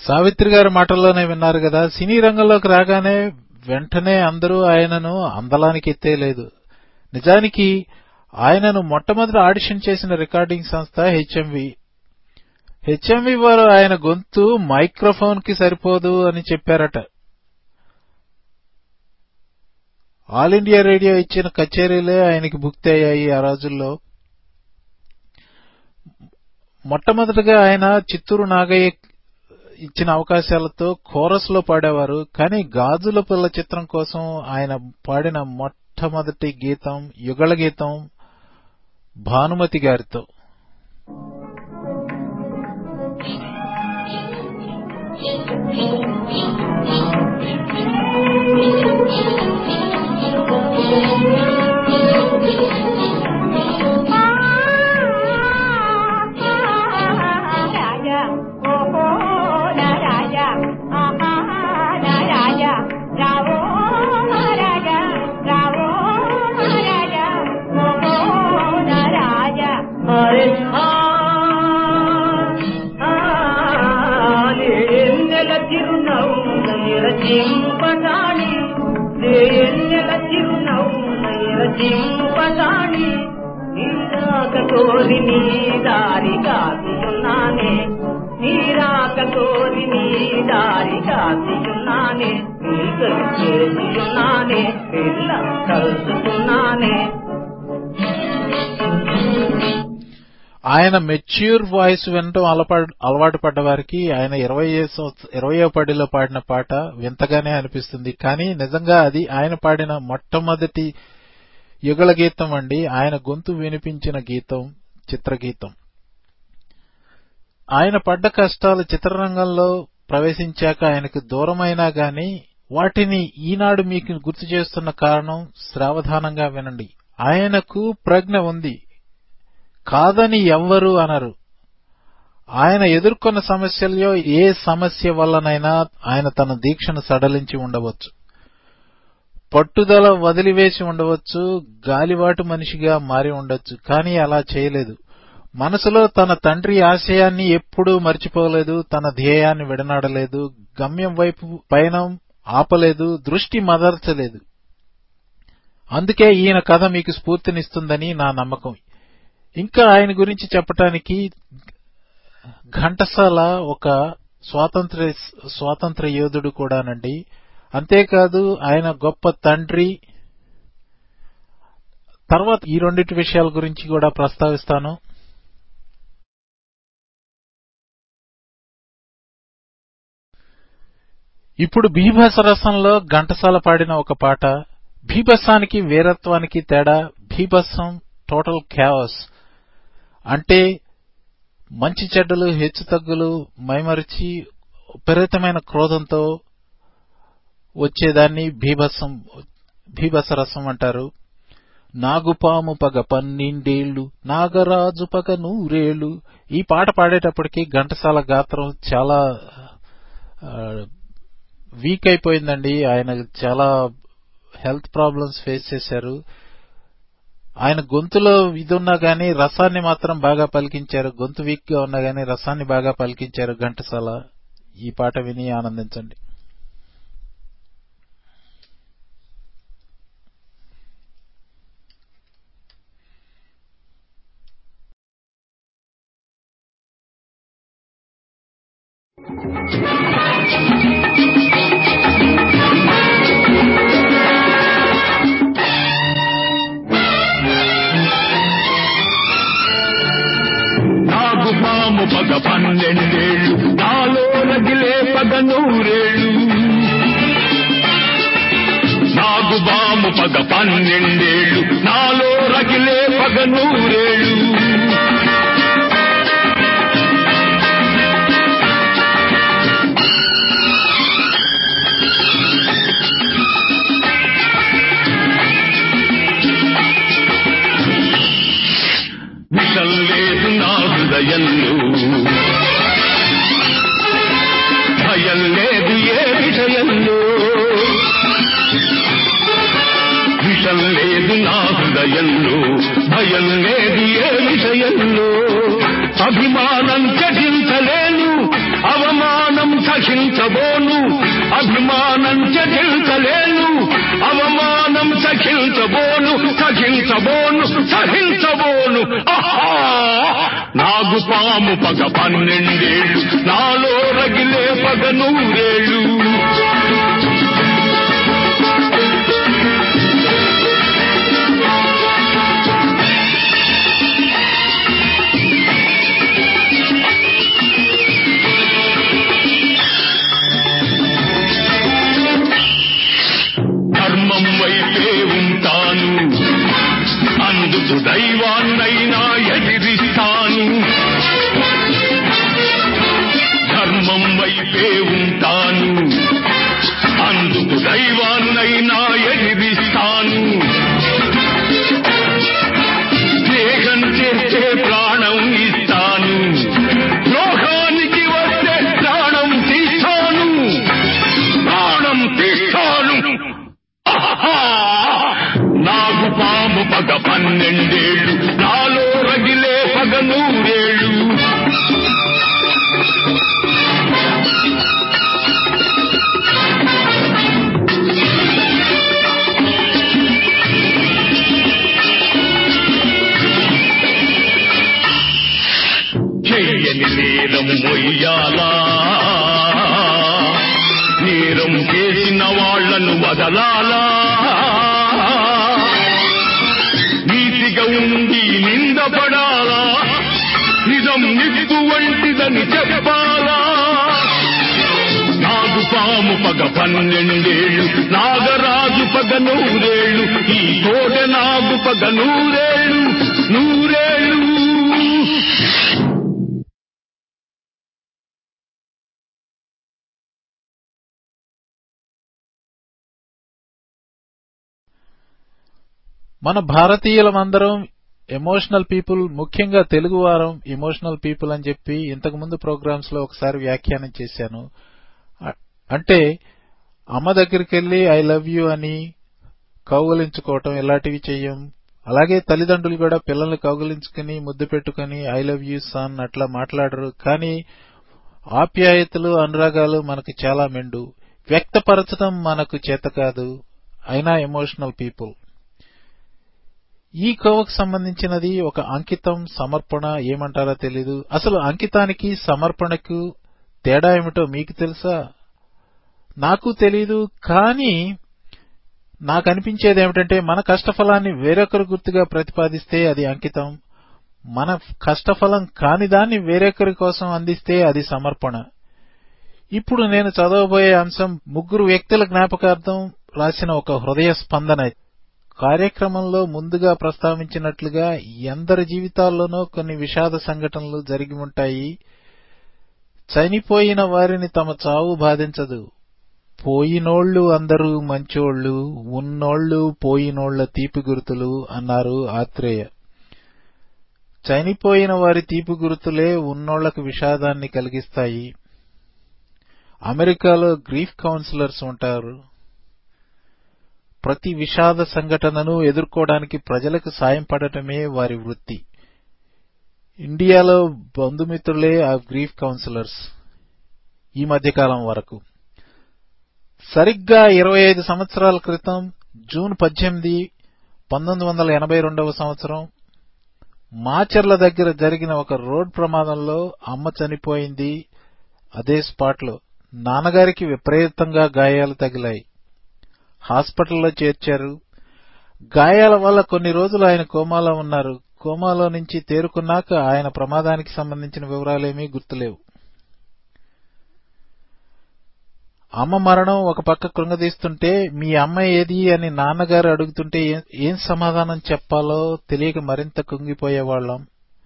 సావిత్రి గారి మాటల్లోనే విన్నారు కదా సినీ రంగంలోకి రాగానే వెంటనే అందరూ ఆయనను అందలానికి ఎత్తేయలేదు నిజానికి ఆయనను మొట్టమొదటి ఆడిషన్ చేసిన రికార్డింగ్ సంస్థ హెచ్ఎంవి హెచ్ఎంవి వారు ఆయన గొంతు మైక్రోఫోన్ కి సరిపోదు అని చెప్పారట ఆల్ ఇండియా రేడియో ఇచ్చిన కచేరీలే ఆయనకి భుక్తి అయ్యాయి ఆ రోజుల్లో మొట్టమొదటిగా ఆయన చిత్తూరు నాగయ్య ఇచ్చిన అవకాశాలతో కోరస్ లో పాడేవారు కానీ గాజుల పిల్ల చిత్రం కోసం ఆయన పాడిన మొట్టమొదటి గీతం యుగళ గీతం భానుమతి గారితో రాజా ఓహో నా రాజా ఆహా నా రాజా రావో మహారాజా రావో మహారాజా ఓహో నా రాజా అరే ఆ, ఆ, ఎన్నెల చిరునవ్వుల ఎరచింపటాణి ఎన్నెల చిరునవ్వుల ఎరచింపటాణి నీరాక కోరి నీ దారి కాసియున్నానే నీరాక కోరి నీ దారి కాసియున్నానే నీకలు చేసియున్నానే పిల్ల కలుసుకున్నానే ఆయన మెచ్యూర్ వాయిస్ వినటం అలపా- అలవాటు పడ్డ వారికి ఆయన ఇరవై ఇరవయో పడిలో పాడిన పాట వింతగానే అనిపిస్తుంది కానీ నిజంగా అది ఆయన పాడిన మొట్టమొదటి యుగళ గీతం అండి ఆయన గొంతు వినిపించిన గీతం చిత్రగీతం ఆయన పడ్డ కష్టాలు చిత్రరంగంలో ప్రవేశించాక ఆయనకు దూరమైనా గాని వాటిని ఈనాడు మీకు గుర్తు చేస్తున్న కారణం శ్రావధానంగా వినండి ఆయనకు ప్రజ్ఞ ఉంది కాదని ఎవ్వరు అనరు ఆయన ఎదుర్కొన్న సమస్యల్లో ఏ సమస్య వల్లనైనా ఆయన తన దీక్షను సడలించి ఉండవచ్చు పట్టుదల వదిలివేసి ఉండవచ్చు గాలివాటు మనిషిగా మారి ఉండొచ్చు కానీ అలా చేయలేదు మనసులో తన తండ్రి ఆశయాన్ని ఎప్పుడూ మర్చిపోలేదు తన ధ్యేయాన్ని విడనాడలేదు గమ్యం వైపు పయనం ఆపలేదు దృష్టి మదర్చలేదు అందుకే ఈయన కథ మీకు స్ఫూర్తినిస్తుందని నా నమ్మకం ఇంకా ఆయన గురించి చెప్పటానికి ఘంటసాల ఒక స్వాతంత్ర స్వాతంత్ర యోధుడు కూడానండి అంతేకాదు ఆయన గొప్ప తండ్రి తర్వాత ఈ రెండింటి విషయాల గురించి కూడా ప్రస్తావిస్తాను ఇప్పుడు భీభత్స రసంలో ఘంటసాల పాడిన ఒక పాట భీభత్సానికి వీరత్వానికి తేడా భీభత్సం టోటల్ క్యావస్ అంటే మంచి చెడ్డలు హెచ్చుతగ్గులు మైమరిచి విపరీతమైన క్రోధంతో వచ్చేదాన్ని భీభత్సం భీభత్స రసం అంటారు నాగుపాము పగ పన్నెండేళ్లు నాగరాజు పగ నూరేళ్లు ఈ పాట పాడేటప్పటికి ఘంటసాల గాత్రం చాలా ఆ, వీక్ అయిపోయిందండి ఆయన చాలా హెల్త్ ప్రాబ్లమ్స్ ఫేస్ చేశారు ఆయన గొంతులో ఇది ఉన్నా గానీ రసాన్ని మాత్రం బాగా పలికించారు గొంతు వీక్ గా ఉన్నా గానీ రసాన్ని బాగా పలికించారు ఘంటసాల ఈ పాట విని ఆనందించండి నాగు పాము పగ పన్నెండేళ్ళు నాలో రగిలే పగ నూరేళ్ళు నాగు బాము పగ పన్నెండేళ్ళు నాలో రగిలే పగ నూరేళ్ళు విషం లేదు నా హృదయంలో భయం లేదు ఏ విషయంలో విషం లేదు నా హృదయంలో భయం లేదు ఏ విషయంలో అభిమానం త్యజించలేను అవమానం సహి సహించబోను సహించబోను సహించబోను ఆహా! నాగు పాము పగ పన్నెండేళ్ళు నాలో రగిలే పగ నూరేళ్ళు ధర్మం వైపే ఉంటాను అందుకు దైవాన్నైనా ఎదిరిస్తాను ధర్మం వైపే ఉంటాను అందుకు దైవాన్నైనా ఎదిరిస్తాను స్నేహం చేస్తే ప్రాణం ఇస్తాను లోకానికి వస్తే ప్రాణం తీస్తాను ప్రాణం తీస్తాను ఆహా! నాగు పాము పగ పన్నెండేళ్ళు నాలో రగిలే పగ నూరేళ్ళు చెయ్యని నేరం మొయ్యాలా నేరం చేసిన వాళ్లను వదలాలా నీతిగా ఉండి నిందపడాలా నిజం నిప్పు వంటిదని చెప్పాలా నాగు పాము పగ పన్నెండేళ్ళు నాగరాజు పగ నూరేళ్ళు ఈ కోట నాగు పగ నూరేళ్ళు నూరేళ్ళు మన భారతీయులమందరం ఎమోషనల్ పీపుల్ ముఖ్యంగా తెలుగు వారం ఎమోషనల్ పీపుల్ అని చెప్పి ఇంతకు ముందు ప్రోగ్రామ్స్ లో ఒకసారి వ్యాఖ్యానం చేశాను అ- అంటే అమ్మ దగ్గరికి వెళ్లి ఐ లవ్ యూ అని కౌగలించుకోవటం ఇలాంటివి చెయ్యం అలాగే తల్లిదండ్రులు కూడా పిల్లల్ని కౌగలించుకుని ముద్దు పెట్టుకుని ఐ లవ్ యూ సన్ అట్లా మాట్లాడరు కానీ ఆప్యాయతలు అనురాగాలు మనకు చాలా మెండు వ్యక్తపరచడం మనకు చేత కాదు అయినా ఎమోషనల్ పీపుల్ ఈ కోవకు సంబంధించినది ఒక అంకితం సమర్పణ ఏమంటారో తెలీదు అసలు అంకితానికి సమర్పణకు తేడా ఏమిటో మీకు తెలుసా నాకు తెలీదు కానీ నాకు అనిపించేది ఏమిటంటే మన కష్టఫలాన్ని వేరొకరు గుర్తుగా ప్రతిపాదిస్తే అది అంకితం మన కష్టఫలం కాని దాన్ని వేరొకరి కోసం అందిస్తే అది సమర్పణ ఇప్పుడు నేను చదవబోయే అంశం ముగ్గురు వ్యక్తుల జ్ఞాపకార్థం రాసిన ఒక హృదయ స్పందన కార్యక్రమంలో ముందుగా ప్రస్తావించినట్లుగా ఎందరి జీవితాల్లోనో కొన్ని విషాద సంఘటనలు జరిగి ఉంటాయి చనిపోయిన వారిని తమ చావు బాధించదు పోయినోళ్ళు అందరూ మంచోళ్ళు ఉన్నోళ్ళు పోయినోళ్ల తీపి గుర్తులు అన్నారు ఆత్రేయ చనిపోయిన వారి తీపి గుర్తులే ఉన్నోళ్లకు విషాదాన్ని కలిగిస్తాయి అమెరికాలో గ్రీఫ్ కౌన్సిలర్స్ ఉంటారు ప్రతి విషాద సంఘటనను ఎదుర్కోవడానికి ప్రజలకు సాయం పడటమే వారి వృత్తి ఇండియాలో బంధుమిత్రులే ఆ గ్రీఫ్ కౌన్సిలర్స్ ఈ మధ్యకాలం వరకు సరిగ్గా ఇరవై ఐదు సంవత్సరాల క్రితం జూన్ పద్దెనిమిది పంతొమ్మిది వందల ఎనభై రెండవ సంవత్సరం మాచర్ల దగ్గర జరిగిన ఒక రోడ్ ప్రమాదంలో అమ్మ చనిపోయింది అదే స్పాట్లో నాన్నగారికి విపరీతంగా గాయాలు తగిలాయి హాస్పిటల్లో చేర్చారు గాయాల వల్ల కొన్ని రోజులు ఆయన కోమాలో ఉన్నారు కోమాలో నుంచి తేరుకున్నాక ఆయన ప్రమాదానికి సంబంధించిన వివరాలేమీ గుర్తులేవు అమ్మ మరణం ఒక పక్క కృంగదీస్తుంటే మీ అమ్మ ఏది అని నాన్నగారు అడుగుతుంటే ఏం- ఏం సమాధానం చెప్పాలో తెలియక మరింత కుంగిపోయేవాళ్ళం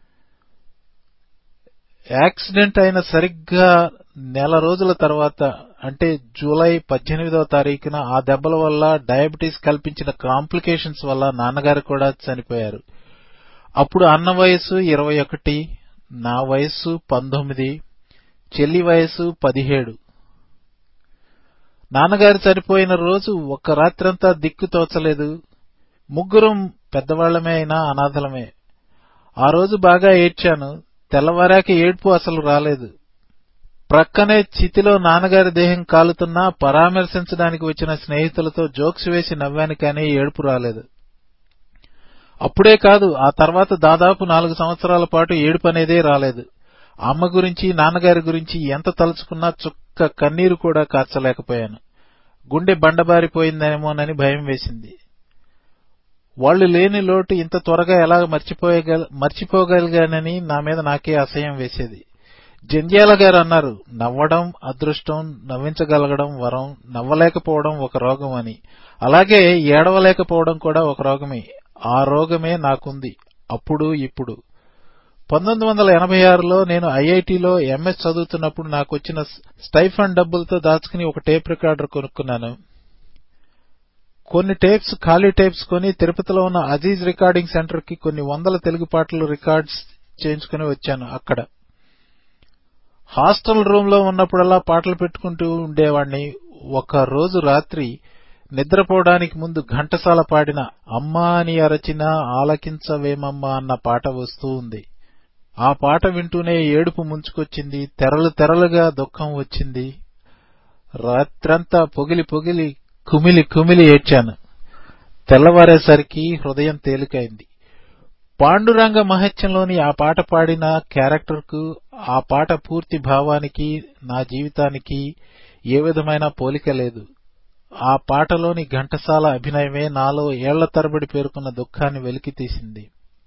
యాక్సిడెంట్ అయిన సరిగ్గా నెల రోజుల తర్వాత అంటే జూలై పద్దెనిమిదవ తారీఖున ఆ దెబ్బల వల్ల డయాబెటీస్ కల్పించిన కాంప్లికేషన్స్ వల్ల నాన్నగారు కూడా చనిపోయారు అప్పుడు అన్న వయసు ఇరవై ఒకటి నా వయస్సు పంతొమ్మిది చెల్లి వయసు పదిహేడు నాన్నగారు చనిపోయిన రోజు ఒక్క రాత్రంతా దిక్కు తోచలేదు ముగ్గురం పెద్దవాళ్లమే అయినా అనాథలమే ఆ రోజు బాగా ఏడ్చాను తెల్లవారాక ఏడ్పు అసలు రాలేదు ప్రక్కనే చితిలో నాన్నగారి దేహం కాలుతున్నా పరామర్శించడానికి వచ్చిన స్నేహితులతో జోక్స్ వేసి నవ్వాను కానీ ఏడుపు రాలేదు అప్పుడే కాదు ఆ తర్వాత దాదాపు నాలుగు సంవత్సరాల పాటు ఏడుపు అనేదే రాలేదు అమ్మ గురించి నాన్నగారి గురించి ఎంత తలుచుకున్నా చుక్క కన్నీరు కూడా కార్చలేకపోయాను గుండె బండబారిపోయిందేమోనని భయం వేసింది వాళ్ళు లేని లోటు ఇంత త్వరగా ఎలా మర్చిపోయగల మర్చిపోగలిగానని నా మీద నాకే అసహ్యం వేసేది జంధ్యాల గారు అన్నారు నవ్వడం అదృష్టం నవ్వించగలగడం వరం నవ్వలేకపోవడం ఒక రోగం అని అలాగే ఏడవలేకపోవడం కూడా ఒక రోగమే ఆ రోగమే నాకుంది అప్పుడు ఇప్పుడు పంతొమ్మిది వందల ఎనభై ఆరులో నేను ఐఐటిలో ఎంఎస్ చదువుతున్నప్పుడు నాకు వచ్చిన స్టైఫండ్ డబ్బులతో దాచుకుని ఒక టేప్ రికార్డర్ కొనుక్కున్నాను కొన్ని టేప్స్ ఖాళీ టేప్స్ కొని తిరుపతిలో ఉన్న అజీజ్ రికార్డింగ్ సెంటర్ కి కొన్ని వందల తెలుగు పాటలు రికార్డ్స్ చేయించుకుని వచ్చాను అక్కడ హాస్టల్ రూమ్ లో ఉన్నప్పుడల్లా పాటలు పెట్టుకుంటూ ఉండేవాణ్ణి ఒక రోజు రాత్రి నిద్రపోవడానికి ముందు ఘంటసాల పాడిన అమ్మా అని అరచిన ఆలకించవేమమ్మా అన్న పాట వస్తూ ఉంది ఆ పాట వింటూనే ఏడుపు ముంచుకొచ్చింది తెరలు తెరలుగా దుఃఖం వచ్చింది రాత్రంతా పొగిలి పొగిలి కుమిలి కుమిలి ఏడ్చాను తెల్లవారేసరికి హృదయం తేలికైంది పాండురంగ మహత్యంలోని ఆ పాట పాడిన క్యారెక్టర్కు ఆ పాట పూర్తి భావానికి నా జీవితానికి ఏ విధమైన పోలిక లేదు ఆ పాటలోని ఘంటసాల అభినయమే నాలో ఏళ్ల తరబడి పేరుకున్న దుఃఖాన్ని వెలికితీసింది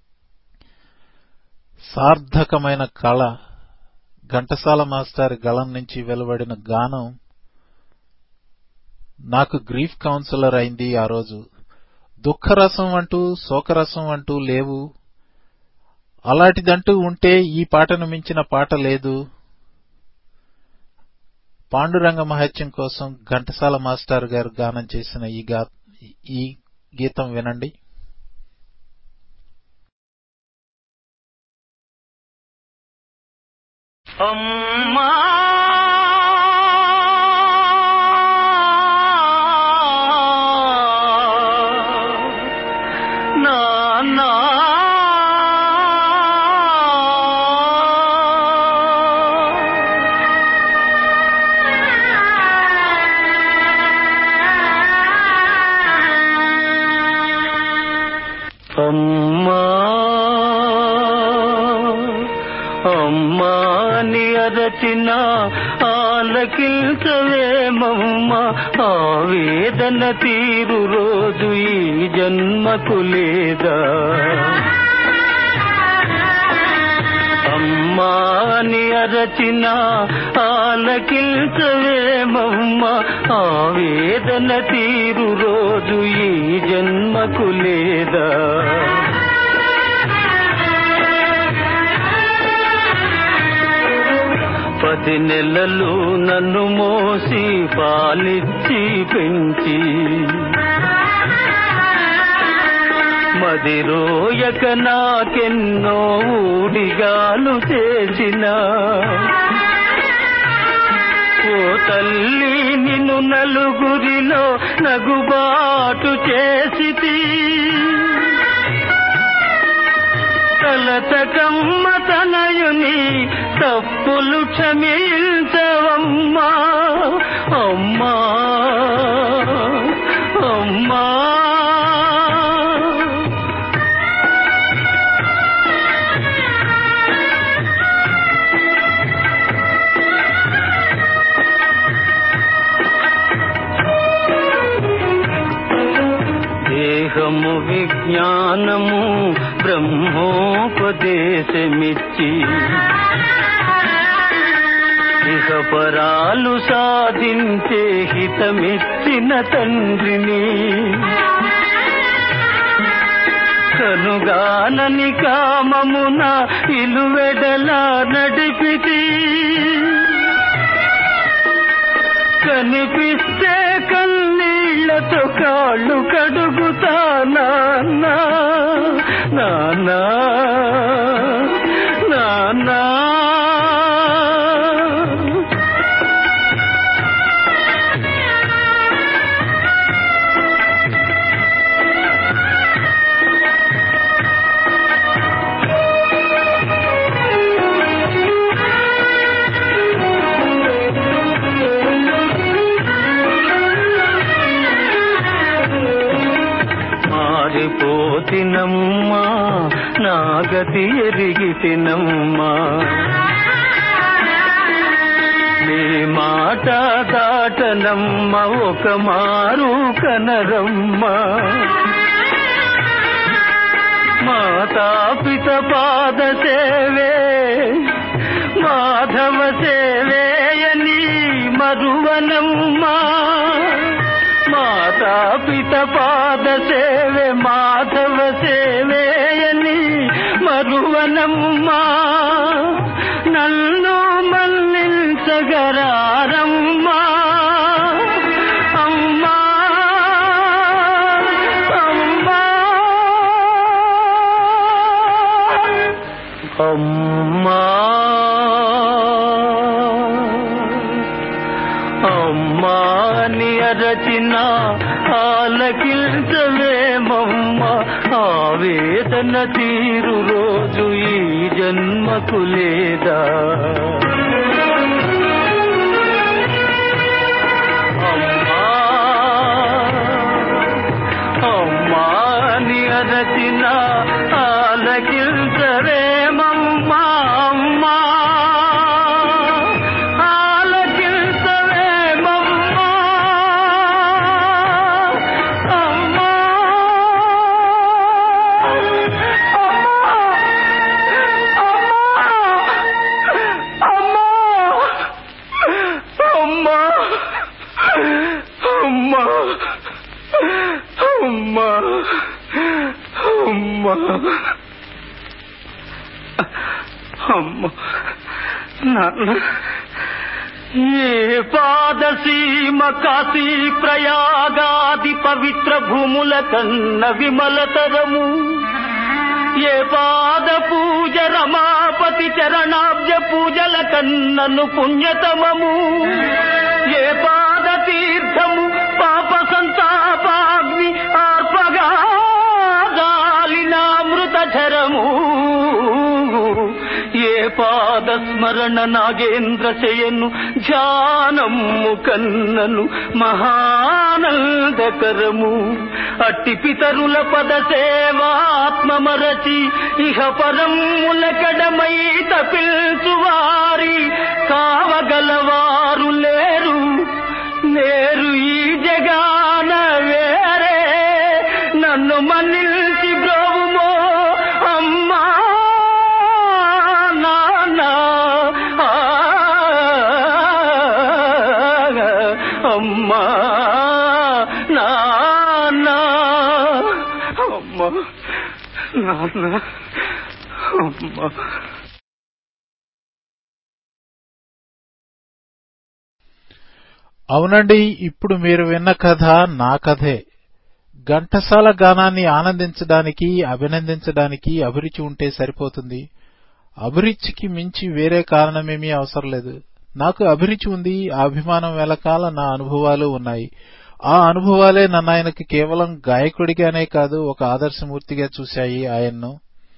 సార్థకమైన కళ ఘంటసాల మాస్టర్ గళం నుంచి వెలువడిన గానం నాకు గ్రీఫ్ కౌన్సిలర్ అయింది ఆ రోజు దుఃఖరసం అంటూ శోకరసం అంటూ లేవు అలాంటిదంటూ ఉంటే ఈ పాటను మించిన పాట లేదు పాండురంగ మహత్యం కోసం ఘంటసాల మాస్టర్ గారు గానం చేసిన ఈ గా ఈ గీతం వినండి అమ్మా నాన్నా అమ్మా అమ్మాని అరచిన ఆలకిల్చవేమమ్మ ఆవేదన తీరు రోజు ఈ జన్మకు లేదా అమ్మాని అరచిన ఆలకిల్చవేమమ్మ ఆవేదన తీరు రోజు ఈ జన్మకు లేదా పది నెలలు నన్ను మోసి పాలిచ్చి పెంచి మది రోయక నాకెన్నో ఊడిగాలు చేసిన ఓ తల్లి నిన్ను నలుగురిలో నగుబాటు చేసితి తలతకమ్మ తనయుని తప్పులు క్షమించవమ్మా అమ్మా అమ్మా దేహము విజ్ఞానము బ్రహ్మోపదేశమిచ్చి ఇహపరాలు సాధించే హితమిచ్చిన తండ్రిని కనుగానని కామమున ఇలువెడలా నడిపితి కనిపిస్తే కన్నీళ్లతో కాళ్ళు కడుగుతానా నానా నానా జారిపోతినమ్మా నా గతి ఎరిగితినమ్మా నీ మాట దాటనమ్మ ఒక మారు కనరమ్మ మాతాపిత పాద సేవే మాధవ సేవేయని మరువనమ్మా మాతాపిత పాద సేవే మాధవ సేవేయని మరువనమ్మా నన్ను మన్నించగరారమ్మా అమ్మా అమ్మా అమ్మా అమ్మా అని అరచిన ఆలకించవేమమ్మ ఆవేదన తీరు రోజు ఈ జన్మకు లేదా అమ్మా అమ్మా అని అరచిన ఆలకించవేమమ్మా అమ్మా ఆలకించవేమమ్మా అమ్మా అమ్మా అమ్మా అమ్మా అమ్మా అమ్మా నాన్న ఏ పాదసీమ కాశీ ప్రయాగాది పవిత్ర భూముల కన్న విమలతరము ఏ పాద పూజ రమాపతి చరణాబ్జ పూజల కన్నను పుణ్యతమము ఏ పాద తీర్థము పాప సంతాపాగ్ని ఆర్పగా గాలినామృత ఝరము ఏ పాద స్మరణ నాగేంద్ర శయను ధ్యానము కన్నను మహానందకరము అట్టి పితరుల పద సేవాత్మమరచి ఇహ పరములకడమై తపిల్చువారి కావగలవారు లేరు లేరు ఈ జగాన వేరే నన్ను మన్నిల్చి బ్రోవుమో అమ్మా నాన్న ఆ, అమ్మా నాన్న అమ్మా నాన్న అమ్మా అవునండి ఇప్పుడు మీరు విన్న కథ నా కథే ఘంటసాల గానాన్ని ఆనందించడానికి అభినందించడానికి అభిరుచి ఉంటే సరిపోతుంది అభిరుచికి మించి వేరే కారణమేమీ అవసరం లేదు నాకు అభిరుచి ఉంది ఆ అభిమానం వెలకాల నా అనుభవాలు ఉన్నాయి ఆ అనుభవాలే నన్ను ఆయనకి కేవలం గాయకుడిగానే కాదు ఒక ఆదర్శమూర్తిగా చూశాయి ఆయన్ను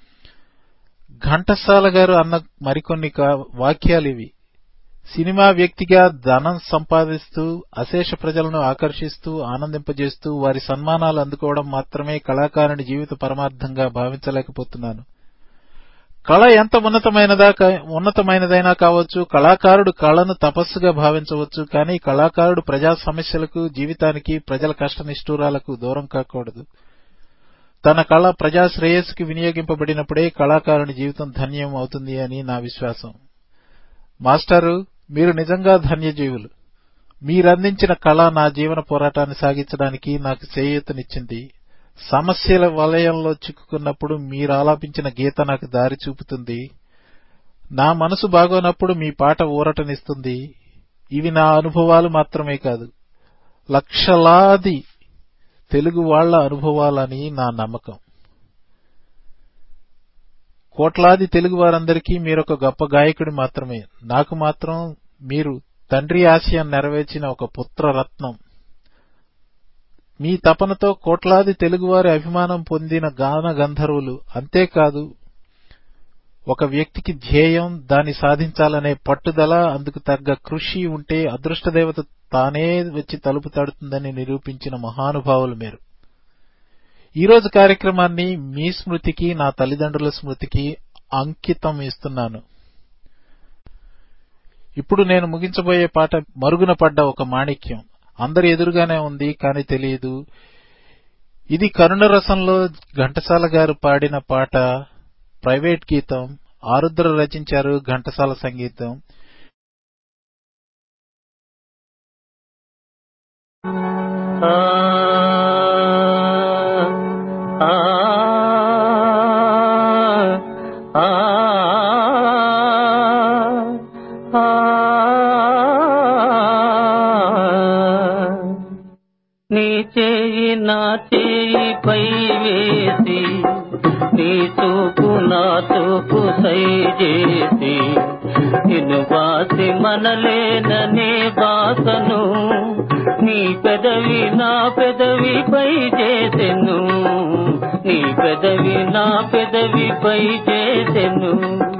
ఘంటసాల గారు అన్న మరికొన్ని కా- వాక్యాలు ఇవి సినిమా వ్యక్తిగా ధనం సంపాదిస్తూ అశేష ప్రజలను ఆకర్షిస్తూ ఆనందింపజేస్తూ వారి సన్మానాలు అందుకోవడం మాత్రమే కళాకారుని జీవిత పరమార్థంగా భావించలేకపోతున్నాను కళ ఎంత ఉన్నతమైనదా కా- ఉన్నతమైనదైనా కావచ్చు కళాకారుడు కళను తపస్సుగా భావించవచ్చు కానీ కళాకారుడు ప్రజా సమస్యలకు జీవితానికి ప్రజల కష్ట నిష్ఠూరాలకు దూరం కాకూడదు తన కళ ప్రజా శ్రేయస్సుకి వినియోగింపబడినప్పుడే కళాకారుని జీవితం ధన్యం అవుతుంది అని నా విశ్వాసం మాస్టారు మీరు నిజంగా ధన్యజీవులు మీరందించిన కళ నా జీవన పోరాటాన్ని సాగించడానికి నాకు చేయూతనిచ్చింది సమస్యల వలయంలో చిక్కుకున్నప్పుడు మీరు ఆలాపించిన గీత నాకు దారి చూపుతుంది నా మనసు బాగోనప్పుడు మీ పాట ఊరటనిస్తుంది ఇవి నా అనుభవాలు మాత్రమే కాదు లక్షలాది తెలుగు వాళ్ల అనుభవాలని నా నమ్మకం కోట్లాది తెలుగు వారందరికీ మీరొక గొప్ప గాయకుడి మాత్రమే నాకు మాత్రం మీరు తండ్రి ఆశయం నెరవేర్చిన ఒక పుత్రరత్నం మీ తపనతో కోట్లాది తెలుగువారి అభిమానం పొందిన గాన గంధర్వులు అంతేకాదు ఒక వ్యక్తికి ధ్యేయం దాన్ని సాధించాలనే పట్టుదల అందుకు తగ్గ కృషి ఉంటే అదృష్టదేవత తానే వచ్చి తలుపు తడుతుందని నిరూపించిన మహానుభావులు మీరు ఈ రోజు కార్యక్రమాన్ని మీ స్మృతికి నా తల్లిదండ్రుల స్మృతికి అంకితం ఇస్తున్నాను ఇప్పుడు నేను ముగించబోయే పాట మరుగున పడ్డ ఒక మాణిక్యం అందరి ఎదురుగానే ఉంది కానీ తెలియదు ఇది కరుణ రసంలో ఘంటసాల గారు పాడిన పాట ప్రైవేట్ గీతం ఆరుద్ర రచించారు ఘంటసాల సంగీతం ఆ ఆ ఆ నీ చేయి నా చేయి పై వేసి నీ చూపు నా చూపు సై చేసి నిన్ను బాసి మనలేననే బాసను నీ పెదవి నా పెదవిపై చేసెను నీ పెదవి నా పెదవిపై చేసెను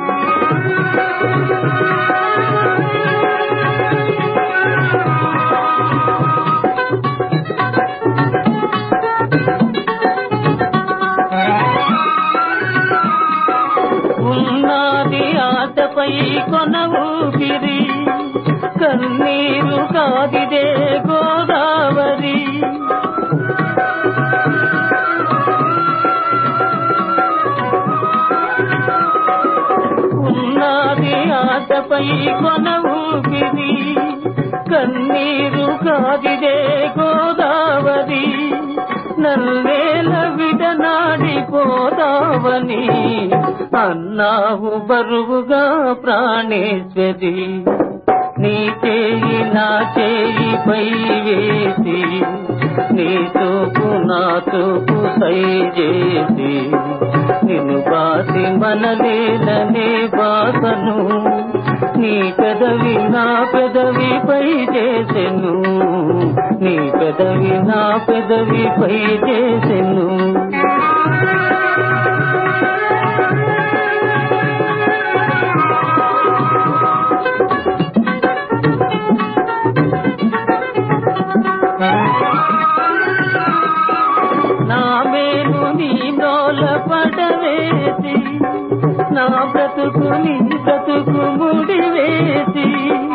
ఉన్నది ఆశపై కొన ఊపిరి కన్నీరు కాదిదే గోదావరి ఉన్నది ఆశపై కొన ఊపిరి కన్నీరు కాదిదే గోదావరి నల్లేల విడనాడిపోదావని అన్నావు బరువుగా ప్రాణేశ్వరి నీ చేయి నా చేయి పై వేసి నీ తోపు నా తోపు సై చేసి నిన్ను బాసి మనలేలనే బాసను నీ పెదవి నా పెదవిపై చేసెను నీ పెదవి నా పెదవిపై చేసెను నా మేలు నీ నోల పడవేసి నా బ్రతుకు నీ బ్రతుకు ముడివేసి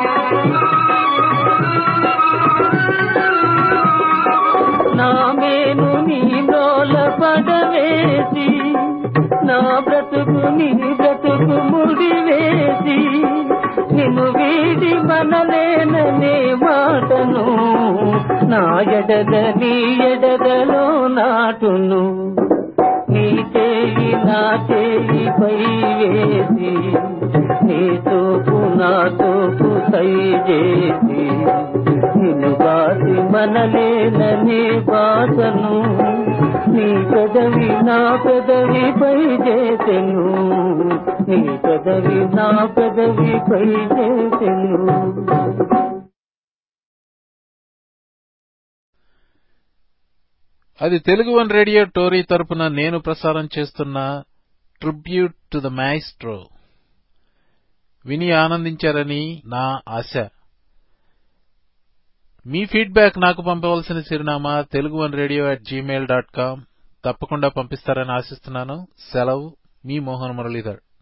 నా మేలు నీ నోల పడవేసి నా బ్రతుకు నీ బ్రతుకు ముడివేసి నిన్ను వీడి మనలేననే మాటను నా ఎడద నీ ఎడదలో నాటును నీ చేయి నా చేయి పై వేసి నీ తోపు నా తోపు సై చేసి నిన్ను బాసి మనలేననే బాసను నీ పెదవి నా పెదవిపై చేసెను నీ పెదవి నా పెదవిపై చేసెను అది తెలుగు వన్ రేడియో టోరీ తరపున నేను ప్రసారం చేస్తున్న ట్రిబ్యూట్ టు ద మైస్ట్రో విని ఆనందించారని నా ఆశ మీ ఫీడ్బ్యాక్ నాకు పంపవలసిన చిరునామా Telugu one radio at Gmail dot com తప్పకుండా పంపిస్తారని ఆశిస్తున్నాను సెలవు మీ మోహన్ మురళీధర్